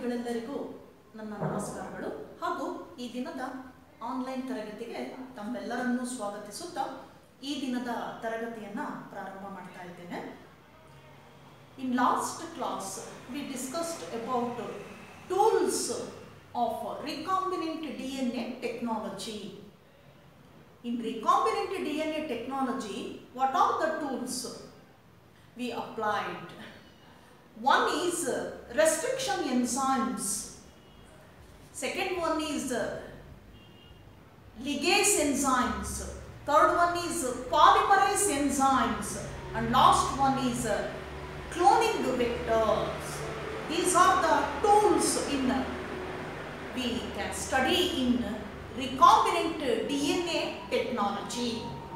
ವಿದ್ಯಾರ್ಥಿಗಳೆಲ್ಲರಿಗೂ ನನ್ನ ನಮಸ್ಕಾರಗಳು ಹಾಗೂ ಈ ದಿನದ ಆನ್ಲೈನ್ ತರಗತಿಗೆ ತಮ್ಮೆಲ್ಲರನ್ನೂ ಸ್ವಾಗತಿಸುತ್ತಾ ಈ ದಿನದ ತರಗತಿಯನ್ನು ಪ್ರಾರಂಭ ಮಾಡ್ತಾ ಇದ್ದೇನೆ in last class we discussed about tools of recombinant D N A technology In recombinant DNA technology, what are the tools we applied? One is uh, restriction enzymes. Second one is uh, ligase enzymes. Third one is uh, polymerase enzymes. And last one is uh, cloning vectors. These are the tools in uh, we can study in recombinant DNA technology.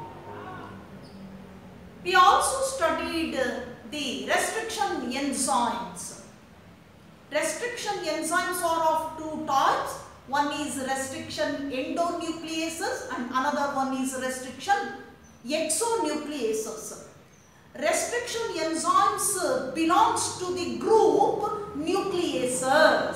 We also studied the restriction enzymes. Restriction enzymes are of two types. One is restriction endonucleases and another one is restriction exonucleases. Restriction enzymes belongs to the group nucleases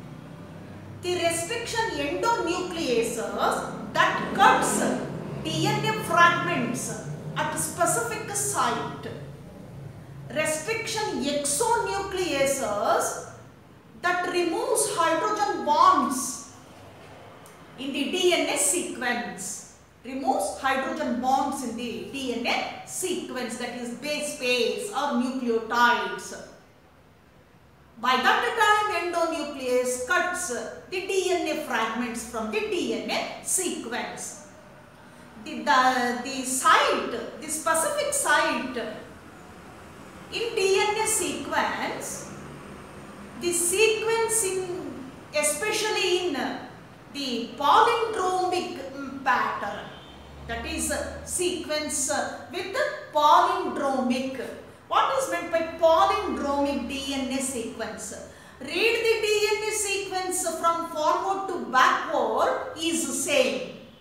the restriction endonucleases that cuts DNA fragments at specific site. Restriction exonucleases that removes hydrogen bonds in the DNA sequence. Removes hydrogen bonds in the DNA sequence that is base pairs or nucleotides. By that time, endonuclease cuts the DNA fragments from the DNA sequence. The, the, the site, the specific site in DNA sequence, the sequence in, especially in the palindromic pattern, that is sequence with palindromic what is meant by palindromic DNA sequence? Read the DNA sequence from forward to backward is same.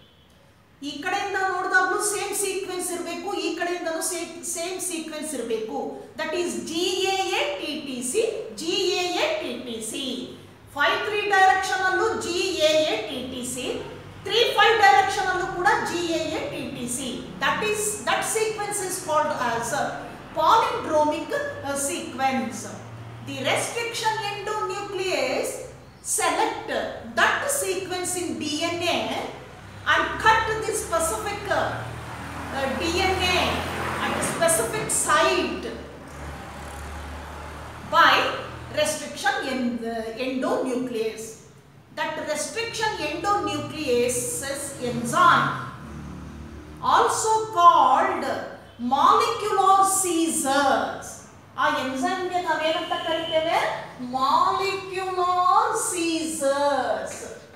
ಈ ಕಡೆಯಿಂದ ನೋಡಿದಾಗಲೂ same sequence ಇರಬೇಕು ಈ ಕಡೆಯಿಂದಲೂ same sequence ಇರಬೇಕು that is G A A T T C G A A T T C five three direction ಅಲ್ಲೂ G A A T T C three five direction ಅಲ್ಲೂ ಕೂಡ G A A T T C that is that sequence is called as palindromic uh, sequence. The restriction endonuclease select that sequence in DNA and cut the specific uh, uh, DNA at a specific site by restriction in the endonuclease. That restriction endonuclease enzyme also called molecular scissors ಆ ಎನ್ಸೈಮ್ಗೆ ನಾವೇನಂತ ಕರಿತೇವೆ molecular scissors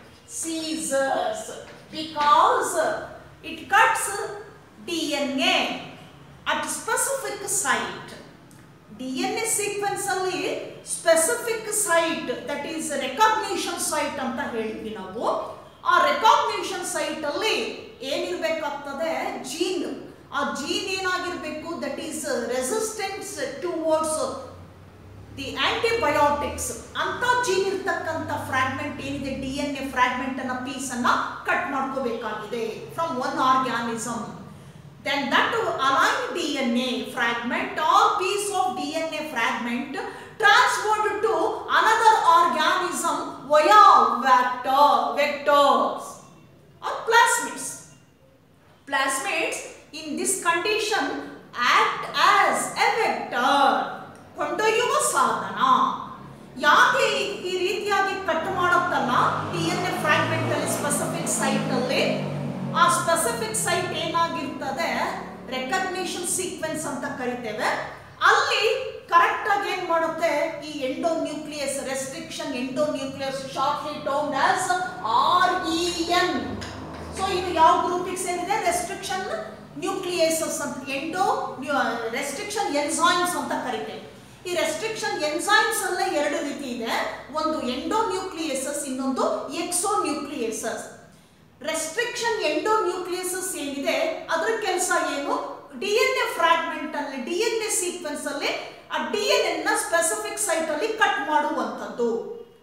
scissors because it cuts D N A at specific site D N A sequence ಅಲ್ಲಿ specific site that is recognition site ಅಂತ ಹೇಳಿದ್ವಿ ನಾವು ಆ recognition site ಅಲ್ಲಿ ಏನಿರ್ಬೇಕಾಗ್ತದೆ ಜೀನ್ ಆ ಜೀನ್ ಏನಾಗಿರಬೇಕು that is resistance towards the antibiotics ಅಂತ ಜೀನ್ ಇರ್ತಕ್ಕಂಥ ಫ್ರಾಗ್ಮೆಂಟ್ ಏನಿದೆ ಡಿ ಎನ್ ಎ ಫ್ರಾಗ್ಮೆಂಟ್ ಅನ್ನ ಪೀಸ್ ಅನ್ನ ಕಟ್ ಮಾಡ್ಕೋಬೇಕಾಗಿದೆ from one organism then that align D N A fragment or piece of D N A fragment transferred to another organism via vector vectors or plasmids plasmids in this condition act as a vector ಕೊಂಡೊಯ್ಯುವ ಸಾಧನ ಯಾಕೆ ಈ ರೀತಿಯಾಗಿ cut ಮಾಡುತ್ತಲ್ಲ D N A fragment ಅಲ್ಲಿ specific site ಅಲ್ಲಿ ಆ specific site ಏನಾಗಿರ್ತದೆ ರೆಕಗ್ನಿಷನ್ ಸೀಕ್ವೆನ್ಸ್ ಅಂತ ಕರಿತೇವೆ ಅಲ್ಲಿ ಕರೆಕ್ಟ್ ಆಗಿ ಏನ್ ಮಾಡುತ್ತೆ ಈ endonuclease restriction endonuclease shortly known as R E N so ಇದು ಯಾವ ಗ್ರೂಪಿಗೆ ಸೇರಿದೆ ರೆಸ್ಟ್ರಿಕ್ಷನ್ ನ್ಯೂಕ್ಲಿಯೇಸಸ್ ಅಂತ ಎಂಡೋ ರೆಸ್ಟ್ರಿಕ್ಷನ್ ಎನ್ಸೈಮ್ಸ್ ಅಂತ ಕರಿತೇವೆ ಈ ರೆಸ್ಟ್ರಿಕ್ಷನ್ ಎನ್ಸೈಮ್ಸ್ ಅಲ್ಲೇ ಎರಡು ರೀತಿ ಇದೆ ಒಂದು ಎಂಡೋ ನ್ಯೂಕ್ಲಿಯೇಸಸ್ ಇನ್ನೊಂದು exonucleases restriction endonucleases ಏನಿದೆ ಅದರ ಕೆಲಸ ಏನು ಡಿ ಎನ್ ಎ ಫ್ರಾಗ್ಮೆಂಟ್ ಅಲ್ಲಿ ಡಿ ಎನ್ ಎ ಸೀಕ್ವೆನ್ಸ್ ಅಲ್ಲಿ ಆ ಡಿ ಎನ್ ಎನ್ನ ಸ್ಪೆಸಿಫಿಕ್ ಸೈಟ್ ಅಲ್ಲಿ ಕಟ್ ಮಾಡುವಂಥದ್ದು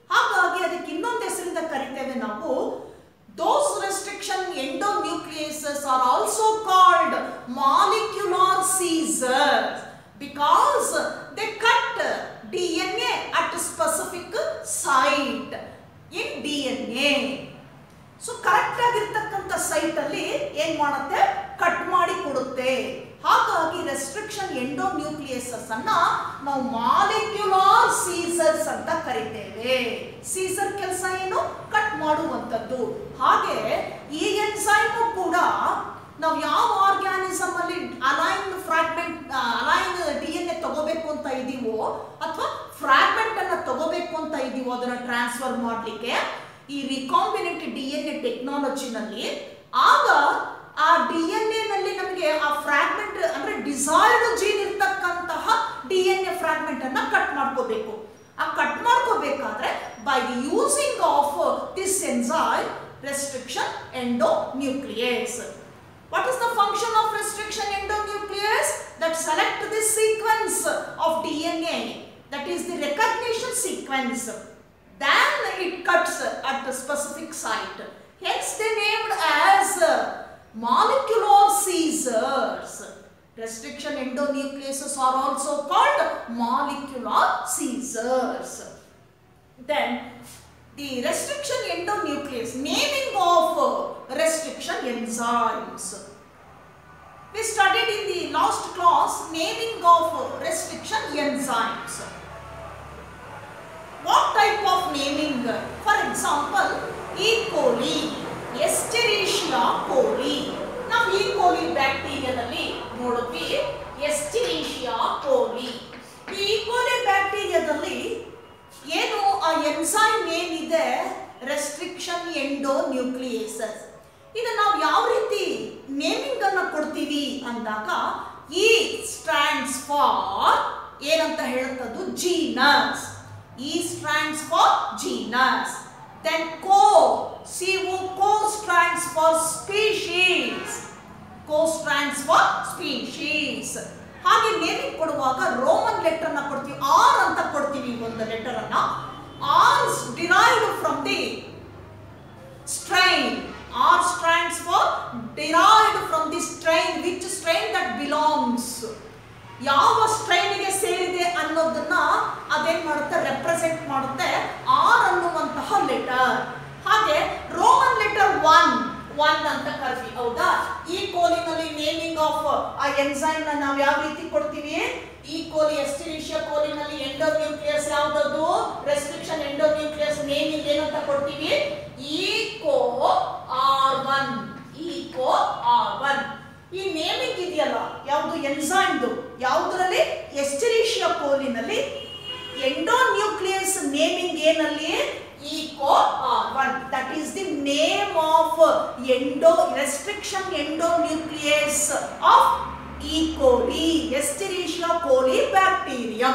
ಹಾಗಾಗಿ ಅದಕ್ಕೆ ಇನ್ನೊಂದು ಹೆಸರಿಂದ ಕರಿತೇವೆ ನಾವು those restriction endonucleases are also called molecular scissors because they cut D N A at specific site in D N A so correct ಆಗಿರ್ತಕ್ಕಂಥ ಸೈಟ್ ಅಲ್ಲಿ ಏನ್ ಮಾಡುತ್ತೆ ಕಟ್ ಮಾಡಿ ಕೊಡುತ್ತೆ ಹಾಗಾಗಿ ರೆಸ್ಟ್ರಿಕ್ಷನ್ ಎಂಡೋನ್ಯೂಕ್ಲಿಯಸಸ್ ಅನ್ನ ನಾವು ಮಾಲಿಕ್ಯುಲಾರ್ ಸೀಸರ್ಸ್ ಅಂತ ಕರಿತೇವೆ ಸೀಸರ್ ಕೆಲಸ ಏನು ಕಟ್ ಮಾಡುವಂಥದ್ದು ಹಾಗೆ ಈ ಎನ್ಸೈಮು ಕೂಡ ನಾವು ಯಾವ ಆರ್ಗ್ಯಾನಿಸಮ್ ಅಲ್ಲಿ alien fragment alien D N A ತಗೋಬೇಕು ಅಂತ ಇದೀವೋ ಅಥವಾ ಫ್ರಾಗ್ಮೆಂಟ್ ಅನ್ನ ತಗೋಬೇಕು ಅಂತ ಇದೀವೋ ಅದನ್ನ ಟ್ರಾನ್ಸ್ಫರ್ ಮಾಡ್ಲಿಕ್ಕೆ ಈ ರಿಕಾಂಬಿನೆಂಟ್ ಡಿ ಎನ್ ಎ ಟೆಕ್ನಾಲಜಿನಲ್ಲಿ ಆಗ ಆ ಡಿ ಎನ್ ಎ ನಲ್ಲಿ ನಮಗೆ ಆ ಫ್ರಾಗ್ಮೆಂಟ್ ಅಂದ್ರೆ ಡಿಸೈರ್ಡ್ ಜೀನ್ ಇರ್ತಕ್ಕಂತಹ ಡಿ ಎನ್ ಎ ಫ್ರಾಗ್ಮೆಂಟ್ ಅನ್ನ ಕಟ್ ಮಾಡ್ಕೋಬೇಕು ಆ ಕಟ್ ಮಾಡ್ಕೋಬೇಕಾದ್ರೆ by the using of this enzyme restriction endonuclease What is the function of restriction endonuclease? That select this sequence of DNA, that is the recognition sequence. Then it cuts at the specific site. Hence they named as molecular Caesars. Restriction endonucleases are also called molecular Caesars. Then the restriction endonuclease, naming of uh, restriction enzymes. We studied in the last class naming of uh, restriction enzymes. What type of naming? For example, E. coli, Escherichia coli. ನಾವು ಈ ಕೋಲಿ ಬ್ಯಾಕ್ಟೀರಿಯಾದಲ್ಲಿ ನೋಡಿದ್ವಿ ಎಸ್ಟಿರೀಶಿಯಾ ಕೋಲಿ ಈ ಕೋಲಿ ಬ್ಯಾಕ್ಟೀರಿಯಾದಲ್ಲಿ ಏನು ಆ enzyme ಏನಿದೆ restriction endo ನ್ಯೂಕ್ಲಿಯೇಸಸ್ ಇದು ನಾವು ಯಾವ ರೀತಿ ನೇಮಿಂಗ್ ಅನ್ನ ಕೊಡ್ತೀವಿ ಅಂದಾಗ ಈ ಸ್ಟ್ರಾಂಡ್ಸ್ ಫಾರ್ ಏನಂತ ಹೇಳುತ್ತದು genus E stands for genus then co C O co stands for species co stands for species ಹಾಗೆ ನೇಮಿಂಗ್ ಕೊಡುವಾಗ ರೋಮನ್ ಲೆಟರ್ ನ ಕೊಡ್ತೀವಿ ಆರ್ ಅಂತ ಕೊಡ್ತೀವಿ ಒಂದು ಲೆಟರ್ ಅನ್ನ R derived from the strain R stands for derived from the strain which strain that belongs ಯಾವ ಸ್ಟ್ರೈನ್ಗೆ ಸೇರಿದೆ ಅನ್ನೋದನ್ನ ಅದೇನ್ ಮಾಡುತ್ತೆ ರೆಪ್ರೆಸೆಂಟ್ ಮಾಡುತ್ತೆ ಆರ್ ಅನ್ನುವಂತಹ ಲೆಟರ್ ಹಾಗೆ ರೋಮನ್ ಲೆಟರ್ ಒನ್ ಒನ್ ಅಂತ ಕರ್ತೀವಿ ಹೌದಾ ಈ ಕೋಲಿನಲ್ಲಿ ನೇಮಿಂಗ್ ಆಫ್ ಆ ಎನ್ಸೈಮ್ ನ ನಾವು ಯಾವ ರೀತಿ ಕೊಡ್ತೀವಿ ಈ ಕೋಲಿ ಎಸ್ಟಿರಿಷಿಯಾ ಕೋಲಿನಲ್ಲಿ ಎಂಡೋನ್ಯೂಕ್ಲಿಯಸ್ ಯಾವ್ದದು ರೆಸ್ಟ್ರಿಕ್ಷನ್ ಎಂಡೋನ್ಯೂಕ್ಲಿಯಸ್ ನೇಮಿಂಗ್ ಏನಂತ ಕೊಡ್ತೀವಿ Eco R one Eco R one ಈ ನೇಮಿಂಗ್ ಇದೆಯಲ್ಲ ಯಾವುದು ಎನ್ಸೈಮ್ದು ಯಾವುದರಲ್ಲಿ ಎಸ್ಟಿರಿಷಿಯಾ ಕೋಲಿನಲ್ಲಿ ಎಂಡೋನ್ಯೂಕ್ಲಿಯಸ್ ನೇಮಿಂಗ್ ಏನಲ್ಲಿ Eco one that is the name of endo restriction endonuclease of E coli Escherichia coli bacterium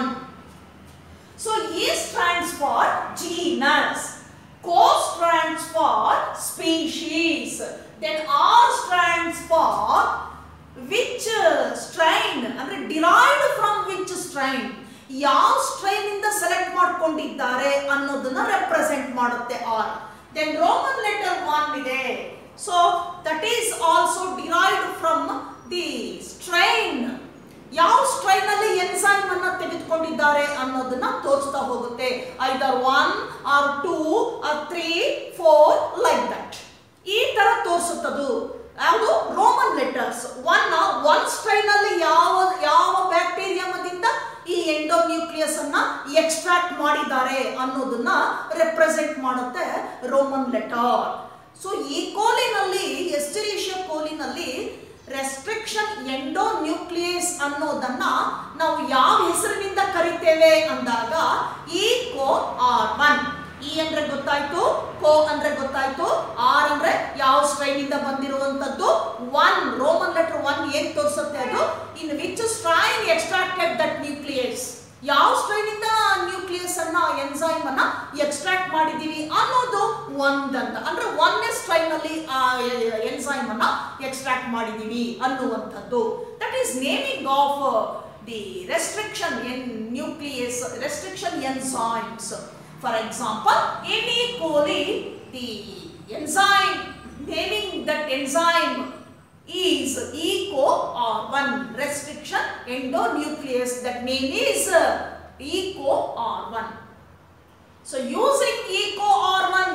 so E stands for genus co stands for species then R stands for which strain ಅಂದ್ರೆ derived from which strain ಯಾವ strain ಇಂದ select ಮಾಡ್ಕೊಂಡಿದ್ದಾರೆ ಅನ್ನೋದನ್ನ represent ಮಾಡುತ್ತೆ R then Roman letter one ಇದೆ so that is also derived from the strain ಯಾವ strain ಅಲ್ಲಿ enzyme ಅನ್ನ ತೆಗೆದುಕೊಂಡಿದ್ದಾರೆ ಅನ್ನೋದನ್ನ ತೋರಿಸ್ತಾ ಹೋಗುತ್ತೆ either one or two or three four like that ಈ ತರ ತೋರಿಸುತ್ತದು ಯಾವುದು Roman letters one one strain ಅಲ್ಲಿ ಯಾವ ಯಾವ ಬ್ಯಾಕ್ಟೀರಿಯಾಮದಿಂದ ಈ ಎಂಡೋನ್ಯೂಕ್ಲಿಯಸ್ ಅನ್ನ ಎಕ್ಸ್ಟ್ರಾಕ್ಟ್ ಮಾಡಿದ್ದಾರೆ ಅನ್ನೋದನ್ನ ರೆಪ್ರೆಸೆಂಟ್ ಮಾಡುತ್ತೆ ರೋಮನ್ ಲೆಟರ್ ಸೊ ಈ ಕೋಲಿನಲ್ಲಿ ಎಸ್ಟಿರಿಷಿಯಾ ಕೋಲಿನಲ್ಲಿ ರೆಸ್ಟ್ರಿಕ್ಷನ್ ಎಂಡೋನ್ಯೂಕ್ಲಿಯಸ್ ಅನ್ನೋದನ್ನ ನಾವು ಯಾವ ಹೆಸರಿನಿಂದ ಕರಿತೇವೆ ಅಂದಾಗ ಈ ಕೋ ಆರ್ ಒನ್ ಇ ಅಂದ್ರೆ ಗೊತ್ತಾಯ್ತು ಕೋ ಅಂದ್ರೆ ಗೊತ್ತಾಯ್ತು ಆರ್ ಅಂದ್ರೆ ಯಾವ ಸ್ಟ್ರೈನ್ ಇಂದ ಬಂದಿರುವಂತದ್ದು ಒನ್ ರೋಮನ್ ಲೆಟರ್ ಒನ್ ಏನ್ ತೋರಿಸುತ್ತೆ ಅದು in which strain extracted that nucleus ಯಾವ ಸ್ಟ್ರೈನ್ ಇಂದ ನ್ಯೂಕ್ಲಿಯಸ್ ಅನ್ನ ಎನ್ಸೈಮ್ ಅನ್ನ ಎಕ್ಸ್ಟ್ರಾಕ್ಟ್ ಮಾಡಿದೀವಿ ಅನ್ನೋದು ಒಂದಂತ ಅಂದ್ರೆ ಒಂದೇ ಸ್ಟ್ರೈನ್ ಅಲ್ಲಿ ಆ ಎನ್ಸೈಮ್ ಅನ್ನ ಎಕ್ಸ್ಟ್ರಾಕ್ಟ್ ಮಾಡಿದೀವಿ ಅನ್ನುವಂಥದ್ದು that is naming of the restriction endonuclease restriction enzymes for example in E coli the enzyme naming that enzyme is eco R1 restriction endonuclease that name is uh, eco R1 so using eco R1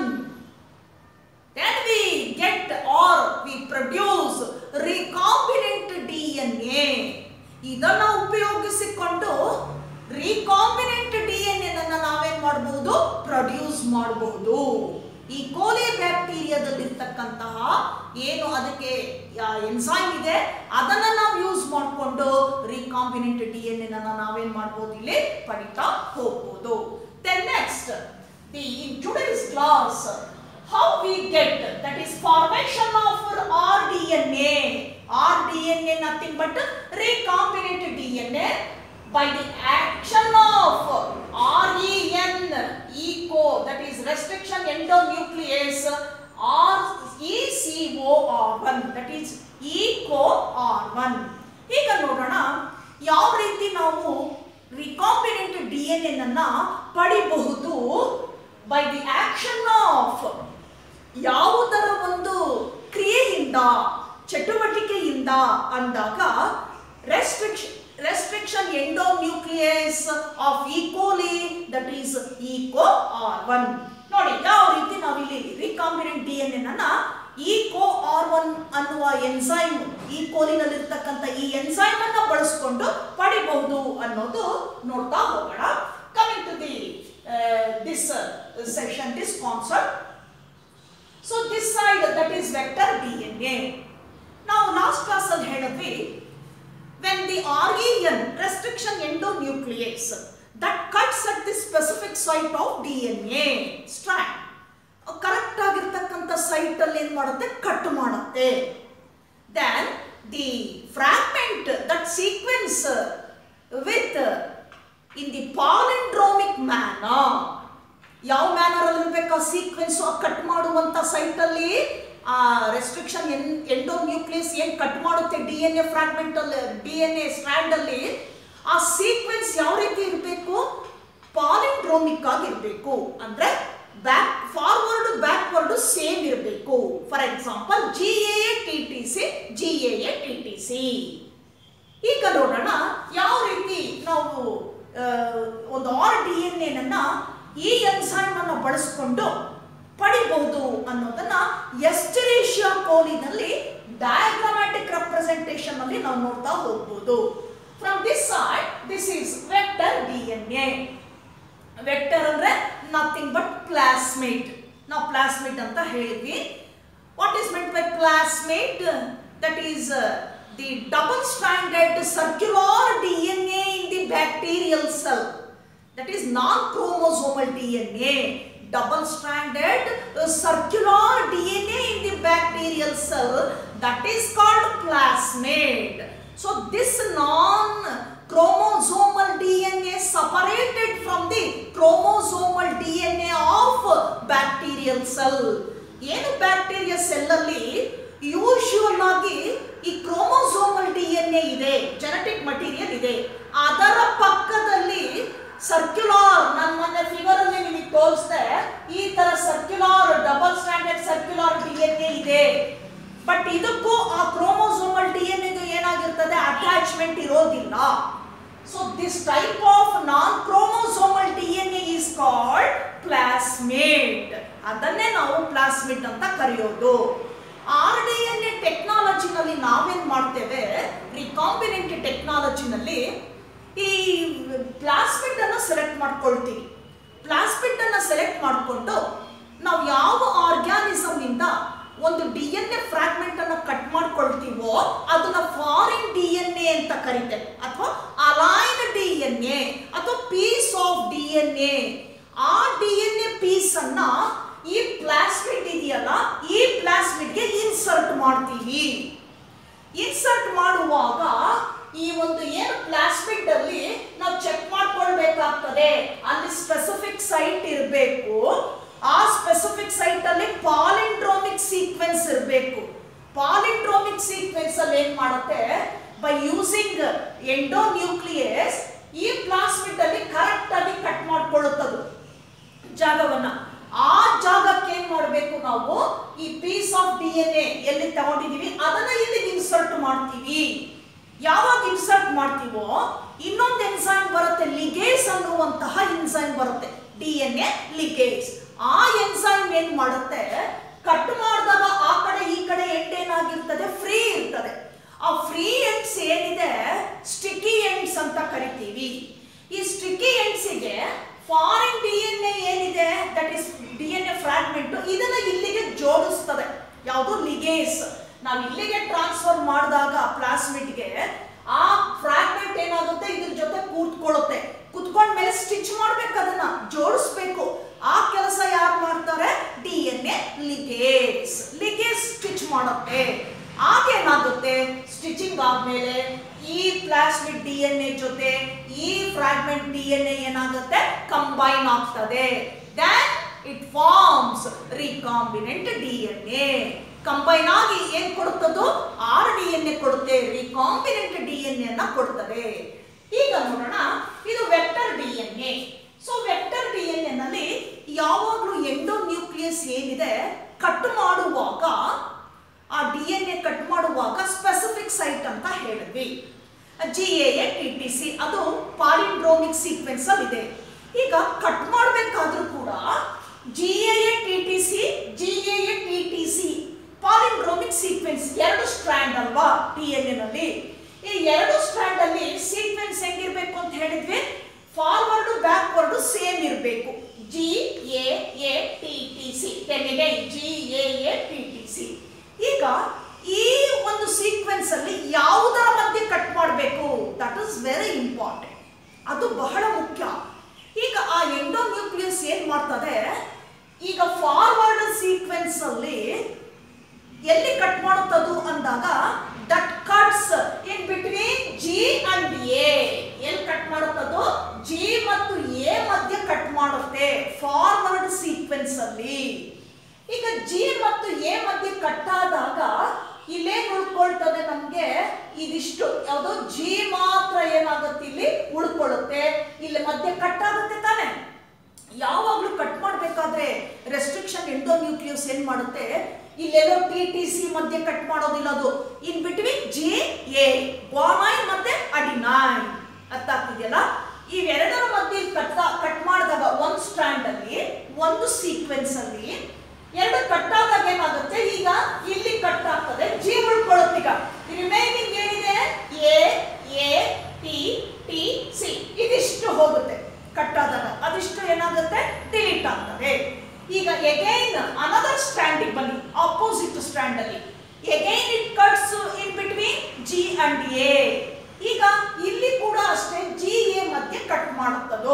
then we get or we produce recombinant DNA ಇದನ್ನ ಉಪಯೋಗಿಸಿಕೊಂಡು recombinant D N N ನಾವೇನ್ ಮಾಡಬಹುದು produce ಮಾಡಬಹುದು ಈ ಕೋಲಿ ಬ್ಯಾಕ್ಟೀರಿಯಾದಲ್ಲಿರ್ತಕ್ಕಂತಹ ಏನು ಅದಕ್ಕೆ enzyme ಇದೆ ಅದನ್ನ ನಾವು ಯೂಸ್ ಮಾಡಿಕೊಂಡು ರಿಕಾಂಬಿನೆಂಟ್ ಡಿ ಎನ್ ಎನ್ ಅನ್ನ ನಾವೇನ್ ಮಾಡ್ಬೋದು ಇಲ್ಲಿ ಪಡಿತಾ ಹೋಗ್ಬೋದು then next the in today's class how we get that is formation of rDNA rDNA nothing but recombinant DNA by the action of REN eco that is restriction endonuclease or ECOR1 that is eco R1 ಈಗ ನೋಡೋಣ ಯಾವ ರೀತಿ ನಾವು recombinant D N N ಅನ್ನ ಪಡಿಬಹುದು by the action of ಯಾವುದರ ಒಂದು ಕ್ರಿಯೆಯಿಂದ ಚಟುವಟಿಕೆಯಿಂದ ಅಂದಾಗ restriction restriction endonuclease of E coli that is Eco R one ನೋಡಿ ಯಾವ ರೀತಿ ನಾವಿಲ್ಲಿ ರಿಕಾಂಬಿನೆಂಟ್ ಡಿ ಎನ್ ಎನ್ ಅನ್ನ ಈಕೋ ಆರ್ ಒನ್ ಅನ್ನುವ ಎನ್ಸೈಮ್ ಈ ಕೋಲಿನಲ್ಲಿರ್ತಕ್ಕಂಥ ಈ ಎನ್ಸೈಮ್ ಅನ್ನ ಬಳಸ್ಕೊಂಡು ಪಡಿಬಹುದು ಅನ್ನೋದು ನೋಡ್ತಾ ಹೋಗೋಣ coming to the this session this concept so this side that is vector D N A ನಾವು ಲಾಸ್ಟ್ ಕ್ಲಾಸ್ ಅಲ್ಲಿ ಹೇಳಿದ್ವಿ when the REN restriction endonuclease that cuts at the specific site of DNA strand correct ಆಗಿರ್ತಕ್ಕಂಥ site ಅಲ್ಲಿ ಏನ್ ಮಾಡುತ್ತೆ cut ಮಾಡುತ್ತೆ then the fragment that sequence with in the palindromic manner ಯಾವ manner ಅಲ್ಲಿ ಇರ್ಬೇಕು ಆ ಸೀಕ್ವೆನ್ಸ್ ಕಟ್ ಮಾಡುವಂತ ಸೈಟ್ ಅಲ್ಲಿ ಆ ರೆಸ್ಟ್ರಿಕ್ಷನ್ ಎನ್ ಎಂಡೋನ್ಯೂಕ್ಲಿಯಸ್ ಏನ್ ಕಟ್ ಮಾಡುತ್ತೆ ಡಿ ಎನ್ ಎ ಫ್ರಾಗ್ಮೆಂಟ್ ಅಲ್ಲಿ ಡಿ ಎನ್ ಎ ಸ್ಟ್ರಾಂಡ್ ಅಲ್ಲಿ ಆ ಸೀಕ್ವೆನ್ಸ್ ಯಾವ ರೀತಿ ಇರಬೇಕು ಪಾಲಿಂಡ್ರೋಮಿಕ್ ಆಗಿ ಇರಬೇಕು ಅಂದ್ರೆ ಬ್ಯಾಕ್ ಫಾರ್ವರ್ಡ್ ಬ್ಯಾಕ್ವರ್ಡ್ ಸೇಮ್ ಇರಬೇಕು for example G A T T C G A T T C ಈಗ ನೋಡೋಣ ಯಾವ ರೀತಿ ನಾವು ಆ, ಒಂದು ಆರ್ ಡಿ ಎನ್ ಎನ್ನ ಈ ಎನ್ಸೈಮ್ ಅನ್ನು ಬಳಸಿಕೊಂಡು ಪಡಿಬಹುದು ಅನ್ನೋದನ್ನ ಎಸ್ಟರೇಷಿಯಾ ಕೋಲಿನಲ್ಲಿ ಡಯಾಗ್ರಾಮ್ಯಾಟಿಕ್ ರೆಪ್ರೆಸೆಂಟೇಷನ್ ಅಲ್ಲಿ ನಾವು ನೋಡ್ತಾ ಹೋಗ್ಬೋದು from this side this is vector D N A vector ಅಂದ್ರೆ ನಥಿಂಗ್ ಬಟ್ ಪ್ಲಾಸ್ಮೇಟ್ ನಾವು ಪ್ಲಾಸ್ಮೇಟ್ ಅಂತ ಹೇಳಿದ್ವಿ what is meant by plasmid that is the double standard circular D N A in the bacterial cell that is non-chromosomal DNA double stranded uh, circular DNA in the bacterial cell that is called plasmid so this non chromosomal DNA separated from the chromosomal DNA of bacterial cell ಏನು bacteria cell ಅಲ್ಲಿ usual ಆಗಿ ಈ chromosomal D N A ಇದೆ genetic material ಇದೆ ಅದರ ಪಕ್ಕದಲ್ಲಿ circular ನಾನು ಮೊನ್ನೆ ಫಿಗರ್ ಅಲ್ಲಿ ನಿಮಗೆ ತೋರಿಸಿದೆ ಈ ತರ circular double standard circular D N A ಇದೆ ಬಟ್ ಇದಕ್ಕೂ ಆ ಕ್ರೋಮೋಸೋಮಲ್ ಡಿ ಎನ್ ಎದು ಏನಾಗಿರ್ತದೆ ಅಟ್ಯಾಚ್ಮೆಂಟ್ ಇರೋದಿಲ್ಲ so this type of non chromosomal D N A is called plasmid ಅದನ್ನೇ ನಾವು ಪ್ಲಾಸ್ಮಿಡ್ ಅಂತ ಕರೆಯೋದು ಆರ್ ಡಿ ಎನ್ ಎ ಟೆಕ್ನಾಲಜಿನಲ್ಲಿ ನಾವೇನ್ ಮಾಡ್ತೇವೆ ರಿಕಾಂಬಿನೆಂಟ್ ಟೆಕ್ನಾಲಜಿನಲ್ಲಿ ಈ ಪ್ಲಾಸ್ಮಿಡ್ ಅನ್ನ ಸೆಲೆಕ್ಟ್ ಮಾಡ್ಕೊಳ್ತೀವಿ ಪ್ಲಾಸ್ಮಿಡ್ ಅನ್ನ ಸೆಲೆಕ್ಟ್ ಮಾಡಿಕೊಂಡು ನಾವು ಯಾವ ಆರ್ಗ್ಯಾನಿಸಮ್ ಇಂದ ಒಂದು ಡಿ ಎನ್ ಎ ಫ್ರಾಗ್ಮೆಂಟ್ ಅನ್ನ ಕಟ್ ಮಾಡ್ಕೊಳ್ತೀವೋ ಅದನ್ನ ಫಾರಿನ್ ಡಿ ಎನ್ ಎ ಅಂತ ಕರಿತೇವೆ ಅಥವಾ ಅಲೈನ್ ಡಿ ಎನ್ ಎ ಅಥವಾ piece of D N A ಆ ಡಿ ಎನ್ ಎ ಪೀಸ್ ಅನ್ನ ಈ ಪ್ಲಾಸ್ಮಿಡ್ ಇದೆಯಲ್ಲ ಈ ಪ್ಲಾಸ್ಮಿಡ್ಗೆ ಇನ್ಸರ್ಟ್ ಮಾಡ್ತೀವಿ ಇನ್ಸರ್ಟ್ ಮಾಡುವಾಗ ಈ ಒಂದು ಏನು ಪ್ಲಾಸ್ಮಿಡ್ ಅಲ್ಲಿ ನಾವು ಚೆಕ್ ಮಾಡ್ಕೊಳ್ಬೇಕಾಗ್ತದೆ ಅಲ್ಲಿ ಸ್ಪೆಸಿಫಿಕ್ ಸೈಟ್ ಇರಬೇಕು ಆ ಸ್ಪೆಸಿಫಿಕ್ ಸೈಟ್ ಅಲ್ಲಿ ಪಾಲಿಂಡ್ರೋಮಿಕ್ ಸೀಕ್ವೆನ್ಸ್ ಇರಬೇಕು ಪಾಲಿಂಡ್ರೋಮಿಕ್ ಸೀಕ್ವೆನ್ಸ್ ಅಲ್ಲಿ ಏನ್ ಮಾಡುತ್ತೆ ಬೈ ಯೂಸಿಂಗ್ ಎಂಡೋನ್ಯೂಕ್ಲಿಯಸ್ ಈ ಪ್ಲಾಸ್ಮಿಡ್ ಅಲ್ಲಿ ಕರೆಕ್ಟ್ ಆಗಿ ಕಟ್ ಮಾಡ್ಕೊಳ್ಳುತ್ತದು ಎನ್ ಎ ಎಲ್ಲಿ ತಗೊಂಡಿದೀವಿ ಅದನ್ನ ಇಲ್ಲಿ ಇನ್ಸರ್ಟ್ ಮಾಡ್ತೀವಿ ಯಾವಾಗ ಇನ್ಸರ್ಟ್ ಮಾಡ್ತೀವೋ ಇನ್ನೊಂದು ಎನ್ಸೈಮ್ ಬರುತ್ತೆ ಲಿಗೇಸ್ ಅನ್ನುವಂತಹ ಎನ್ಸೈಮ್ ಬರುತ್ತೆ ಡಿ ಎನ್ ಎ ಲಿಗೇಸ್ ಆ ಎನ್ಸೈಮ್ ಏನ್ ಮಾಡುತ್ತೆ ಕಟ್ ಮಾಡಿದಾಗ ಆ ಕಡೆ ಈ ಕಡೆ ಎಂಡ್ ಏನಾಗಿರ್ತದೆ ಫ್ರೀ ಇರ್ತದೆ ಆ ಫ್ರೀ ಎಂಡ್ಸ್ ಏನಿದೆ ಸ್ಟಿಕ್ಕಿ ಎಂಡ್ಸ್ ಅಂತ ಕರಿತೀವಿ ಈ ಸ್ಟಿಕ್ಕಿ ಎಂಡ್ಸಿಗೆ ಫಾರಿನ್ ಡಿ ಎನ್ ಎ ಏನಿದೆ that is D N A fragment ಇದನ್ನ ಇಲ್ಲಿಗೆ ಜೋಡಿಸ್ತದೆ ಯಾವುದು ಲಿಗೇಸ್ ನಾವು ಇಲ್ಲಿಗೆ ಟ್ರಾನ್ಸ್ಫರ್ ಮಾಡಿದಾಗ ಪ್ಲಾಸ್ಮಿಡ್ಗೆ ಆ ಫ್ರಾಗ್ಮೆಂಟ್ ಏನಾಗುತ್ತೆ ಇದ್ರ ಜೊತೆ ಕೂತ್ಕೊಳ್ಳುತ್ತೆ ಕುತ್ಕೊಂಡ್ಮೇಲೆ ಸ್ಟಿಚ್ ಮಾಡ್ಬೇಕು ಅದನ್ನ ಜೋಡಿಸ್ಬೇಕು ಆ ಕೆಲಸ ಯಾರು ಮಾಡ್ತಾರೆ D N A ligase ligase stitch ಮಾಡುತ್ತೆ ಆಗೇನಾಗುತ್ತೆ ಸ್ಟಿಚಿಂಗ್ ಆದ್ಮೇಲೆ ಈ ಪ್ಲಾಸ್ಮಿಡ್ ಡಿ ಎನ್ ಎ ಜೊತೆ ಈ ಫ್ರಾಗ್ಮೆಂಟ್ ಡಿ ಎನ್ ಎ ಏನಾಗುತ್ತೆ ಕಂಬೈನ್ ಆಗ್ತದೆ then it forms recombinant D N A combine ಆಗಿ ಏನ್ ಕೊಡುತ್ತದು ಆರ್ ಡಿ ಎನ್ ಎ ಕೊಡುತ್ತೆ ರಿಕಾಂಬಿನೆಂಟ್ ಡಿ ಎನ್ ಎ ಕೊಡುತ್ತದೆ ಈಗ ನೋಡೋಣ ಇದು vector D N A so vector D N A ನಲ್ಲಿ ಯಾವಾಗಲೂ ಎಂಡೋ ನ್ಯೂಕ್ಲಿಯಸ್ ಏನಿದೆ ಕಟ್ ಮಾಡುವಾಗ ಆ ಡಿ ಎನ್ ಎ ಕಟ್ ಮಾಡುವಾಗ ಸ್ಪೆಸಿಫಿಕ್ ಸೈಟ್ ಅಂತ ಹೇಳಿದ್ವಿ G A T T C ಅದು ಪಾಲಿಂಡ್ರೋಮಿಕ್ ಸೀಕ್ವೆನ್ಸ್ ಅಲ್ಲಿ ಇದೆ ಈಗ ಕಟ್ ಮಾಡಬೇಕಾದ್ರೂ ಕೂಡ G A T T C G A T T C palindromic sequence ಎರಡು ಸ್ಟ್ರ್ಯಾಂಡ್ ಅಲ್ವಾ ಡಿ ಎನ್ ಎ ನಲ್ಲಿ ಈ ಎರಡು ಸ್ಟ್ರ್ಯಾಂಡ್ ಅಲ್ಲಿ ಸೀಕ್ವೆನ್ಸ್ ಹೆಂಗಿರ್ಬೇಕು ಅಂತ ಹೇಳಿದ್ವಿ ಫಾರ್ವರ್ಡ್ ಬ್ಯಾಕ್ವರ್ಡ್ ಸೇಮ್ ಇರಬೇಕು G A A T T C ತೆಗೆಗೆ G A A T T C ಈಗ ಈ ಒಂದು ಸೀಕ್ವೆನ್ಸ್ ಅಲ್ಲಿ ಯಾವುದರ ಮಧ್ಯೆ ಕಟ್ ಮಾಡಬೇಕು ದಟ್ ಇಸ್ ವೆರಿ ಇಂಪಾರ್ಟೆಂಟ್ ಅದು ಬಹಳ ಮುಖ್ಯ ಈಗ ಆ ಎಂಡೋ ನ್ಯೂಕ್ಲಿಯಸ್ ಏನ್ ಮಾಡ್ತದೆ ಈಗ ಫಾರ್ವರ್ಡ್ ಸೀಕ್ವೆನ್ಸ್ ಅಲ್ಲಿ ಎಲ್ಲಿ ಕಟ್ ಮಾಡುತ್ತದು ಅಂದಾಗ that cuts in between G and A ಎಲ್ಲಿ ಕಟ್ ಮಾಡುತ್ತದು ಜಿ ಮತ್ತು ಎ ಮಧ್ಯೆ ಕಟ್ ಮಾಡುತ್ತೆ ಫಾರ್ವರ್ಡ್ ಸೀಕ್ವೆನ್ಸ್ ಅಲ್ಲಿ ಈಗ ಜಿ ಮತ್ತು ಎ ಮಧ್ಯೆ ಕಟ್ ಆದಾಗ ಇಲ್ಲೇನ್ ಉಳ್ಕೊಳ್ತದೆ ನಮ್ಗೆ ಇದಿಷ್ಟು ಯಾವುದು ಜಿ ಮಾತ್ರ ಏನಾಗುತ್ತೆ ಇಲ್ಲಿ ಉಳ್ಕೊಳ್ಳುತ್ತೆ ಇಲ್ಲಿ ಮಧ್ಯೆ ಕಟ್ ಆಗುತ್ತೆ ತಾನೆ ಯಾವಾಗ್ಲೂ ಕಟ್ ಮಾಡ್ಬೇಕಾದ್ರೆ ರೆಸ್ಟ್ರಿಕ್ಷನ್ ಎಂಡೋ ನ್ಯೂಕ್ಲಿಯಸ್ ಏನ್ ಮಾಡುತ್ತೆ ಇಲ್ಲೆಲ್ಲೋ ಟಿ ಟಿ ಸಿ ಮಧ್ಯೆ ಕಟ್ ಮಾಡೋದಿಲ್ಲ ಅದು in between G A guanine ಮತ್ತೆ ಅಡಿನೈನ್ ಅರ್ಥ ಆಗ್ತಿದೆಯಲ್ಲ ಇವೆರಡರ ಮಧ್ಯೆ ಕಟ್ ಕಟ್ ಮಾಡಿದಾಗ ಒಂದು ಸ್ಟ್ಯಾಂಡ್ ಅಲ್ಲಿ ಒಂದು ಸೀಕ್ವೆನ್ಸ್ ಅಲ್ಲಿ ಎರಡು ಕಟ್ ಆದಾಗ ಏನಾಗುತ್ತೆ ಈಗ ಇಲ್ಲಿ ಕಟ್ ಆಗ್ತದೆ ಜಿ ಉಳ್ಕೊಳ್ಳುತ್ತೆ ಈಗ ರಿಮೈನಿಂಗ್ ಏನಿದೆ A A T T C ಇದಿಷ್ಟು ಹೋಗುತ್ತೆ ಕಟ್ ಆದಾಗ ಅದಿಷ್ಟು ಏನಾಗುತ್ತೆ ಡಿಲೀಟ್ ಆಗ್ತದೆ ಈಗ ಎಗೈನ್ ಅನದರ್ ಸ್ಟ್ಯಾಂಡಿಗೆ ಬನ್ನಿ ಆಪೋಸಿಟ್ ಸ್ಟ್ಯಾಂಡ್ ಅಲ್ಲಿ again it cuts in between G and A ಈಗ ಇಲ್ಲಿ ಕೂಡ ಅಷ್ಟೇ ಜಿ ಎ ಮಧ್ಯೆ ಕಟ್ ಮಾಡುತ್ತದೋ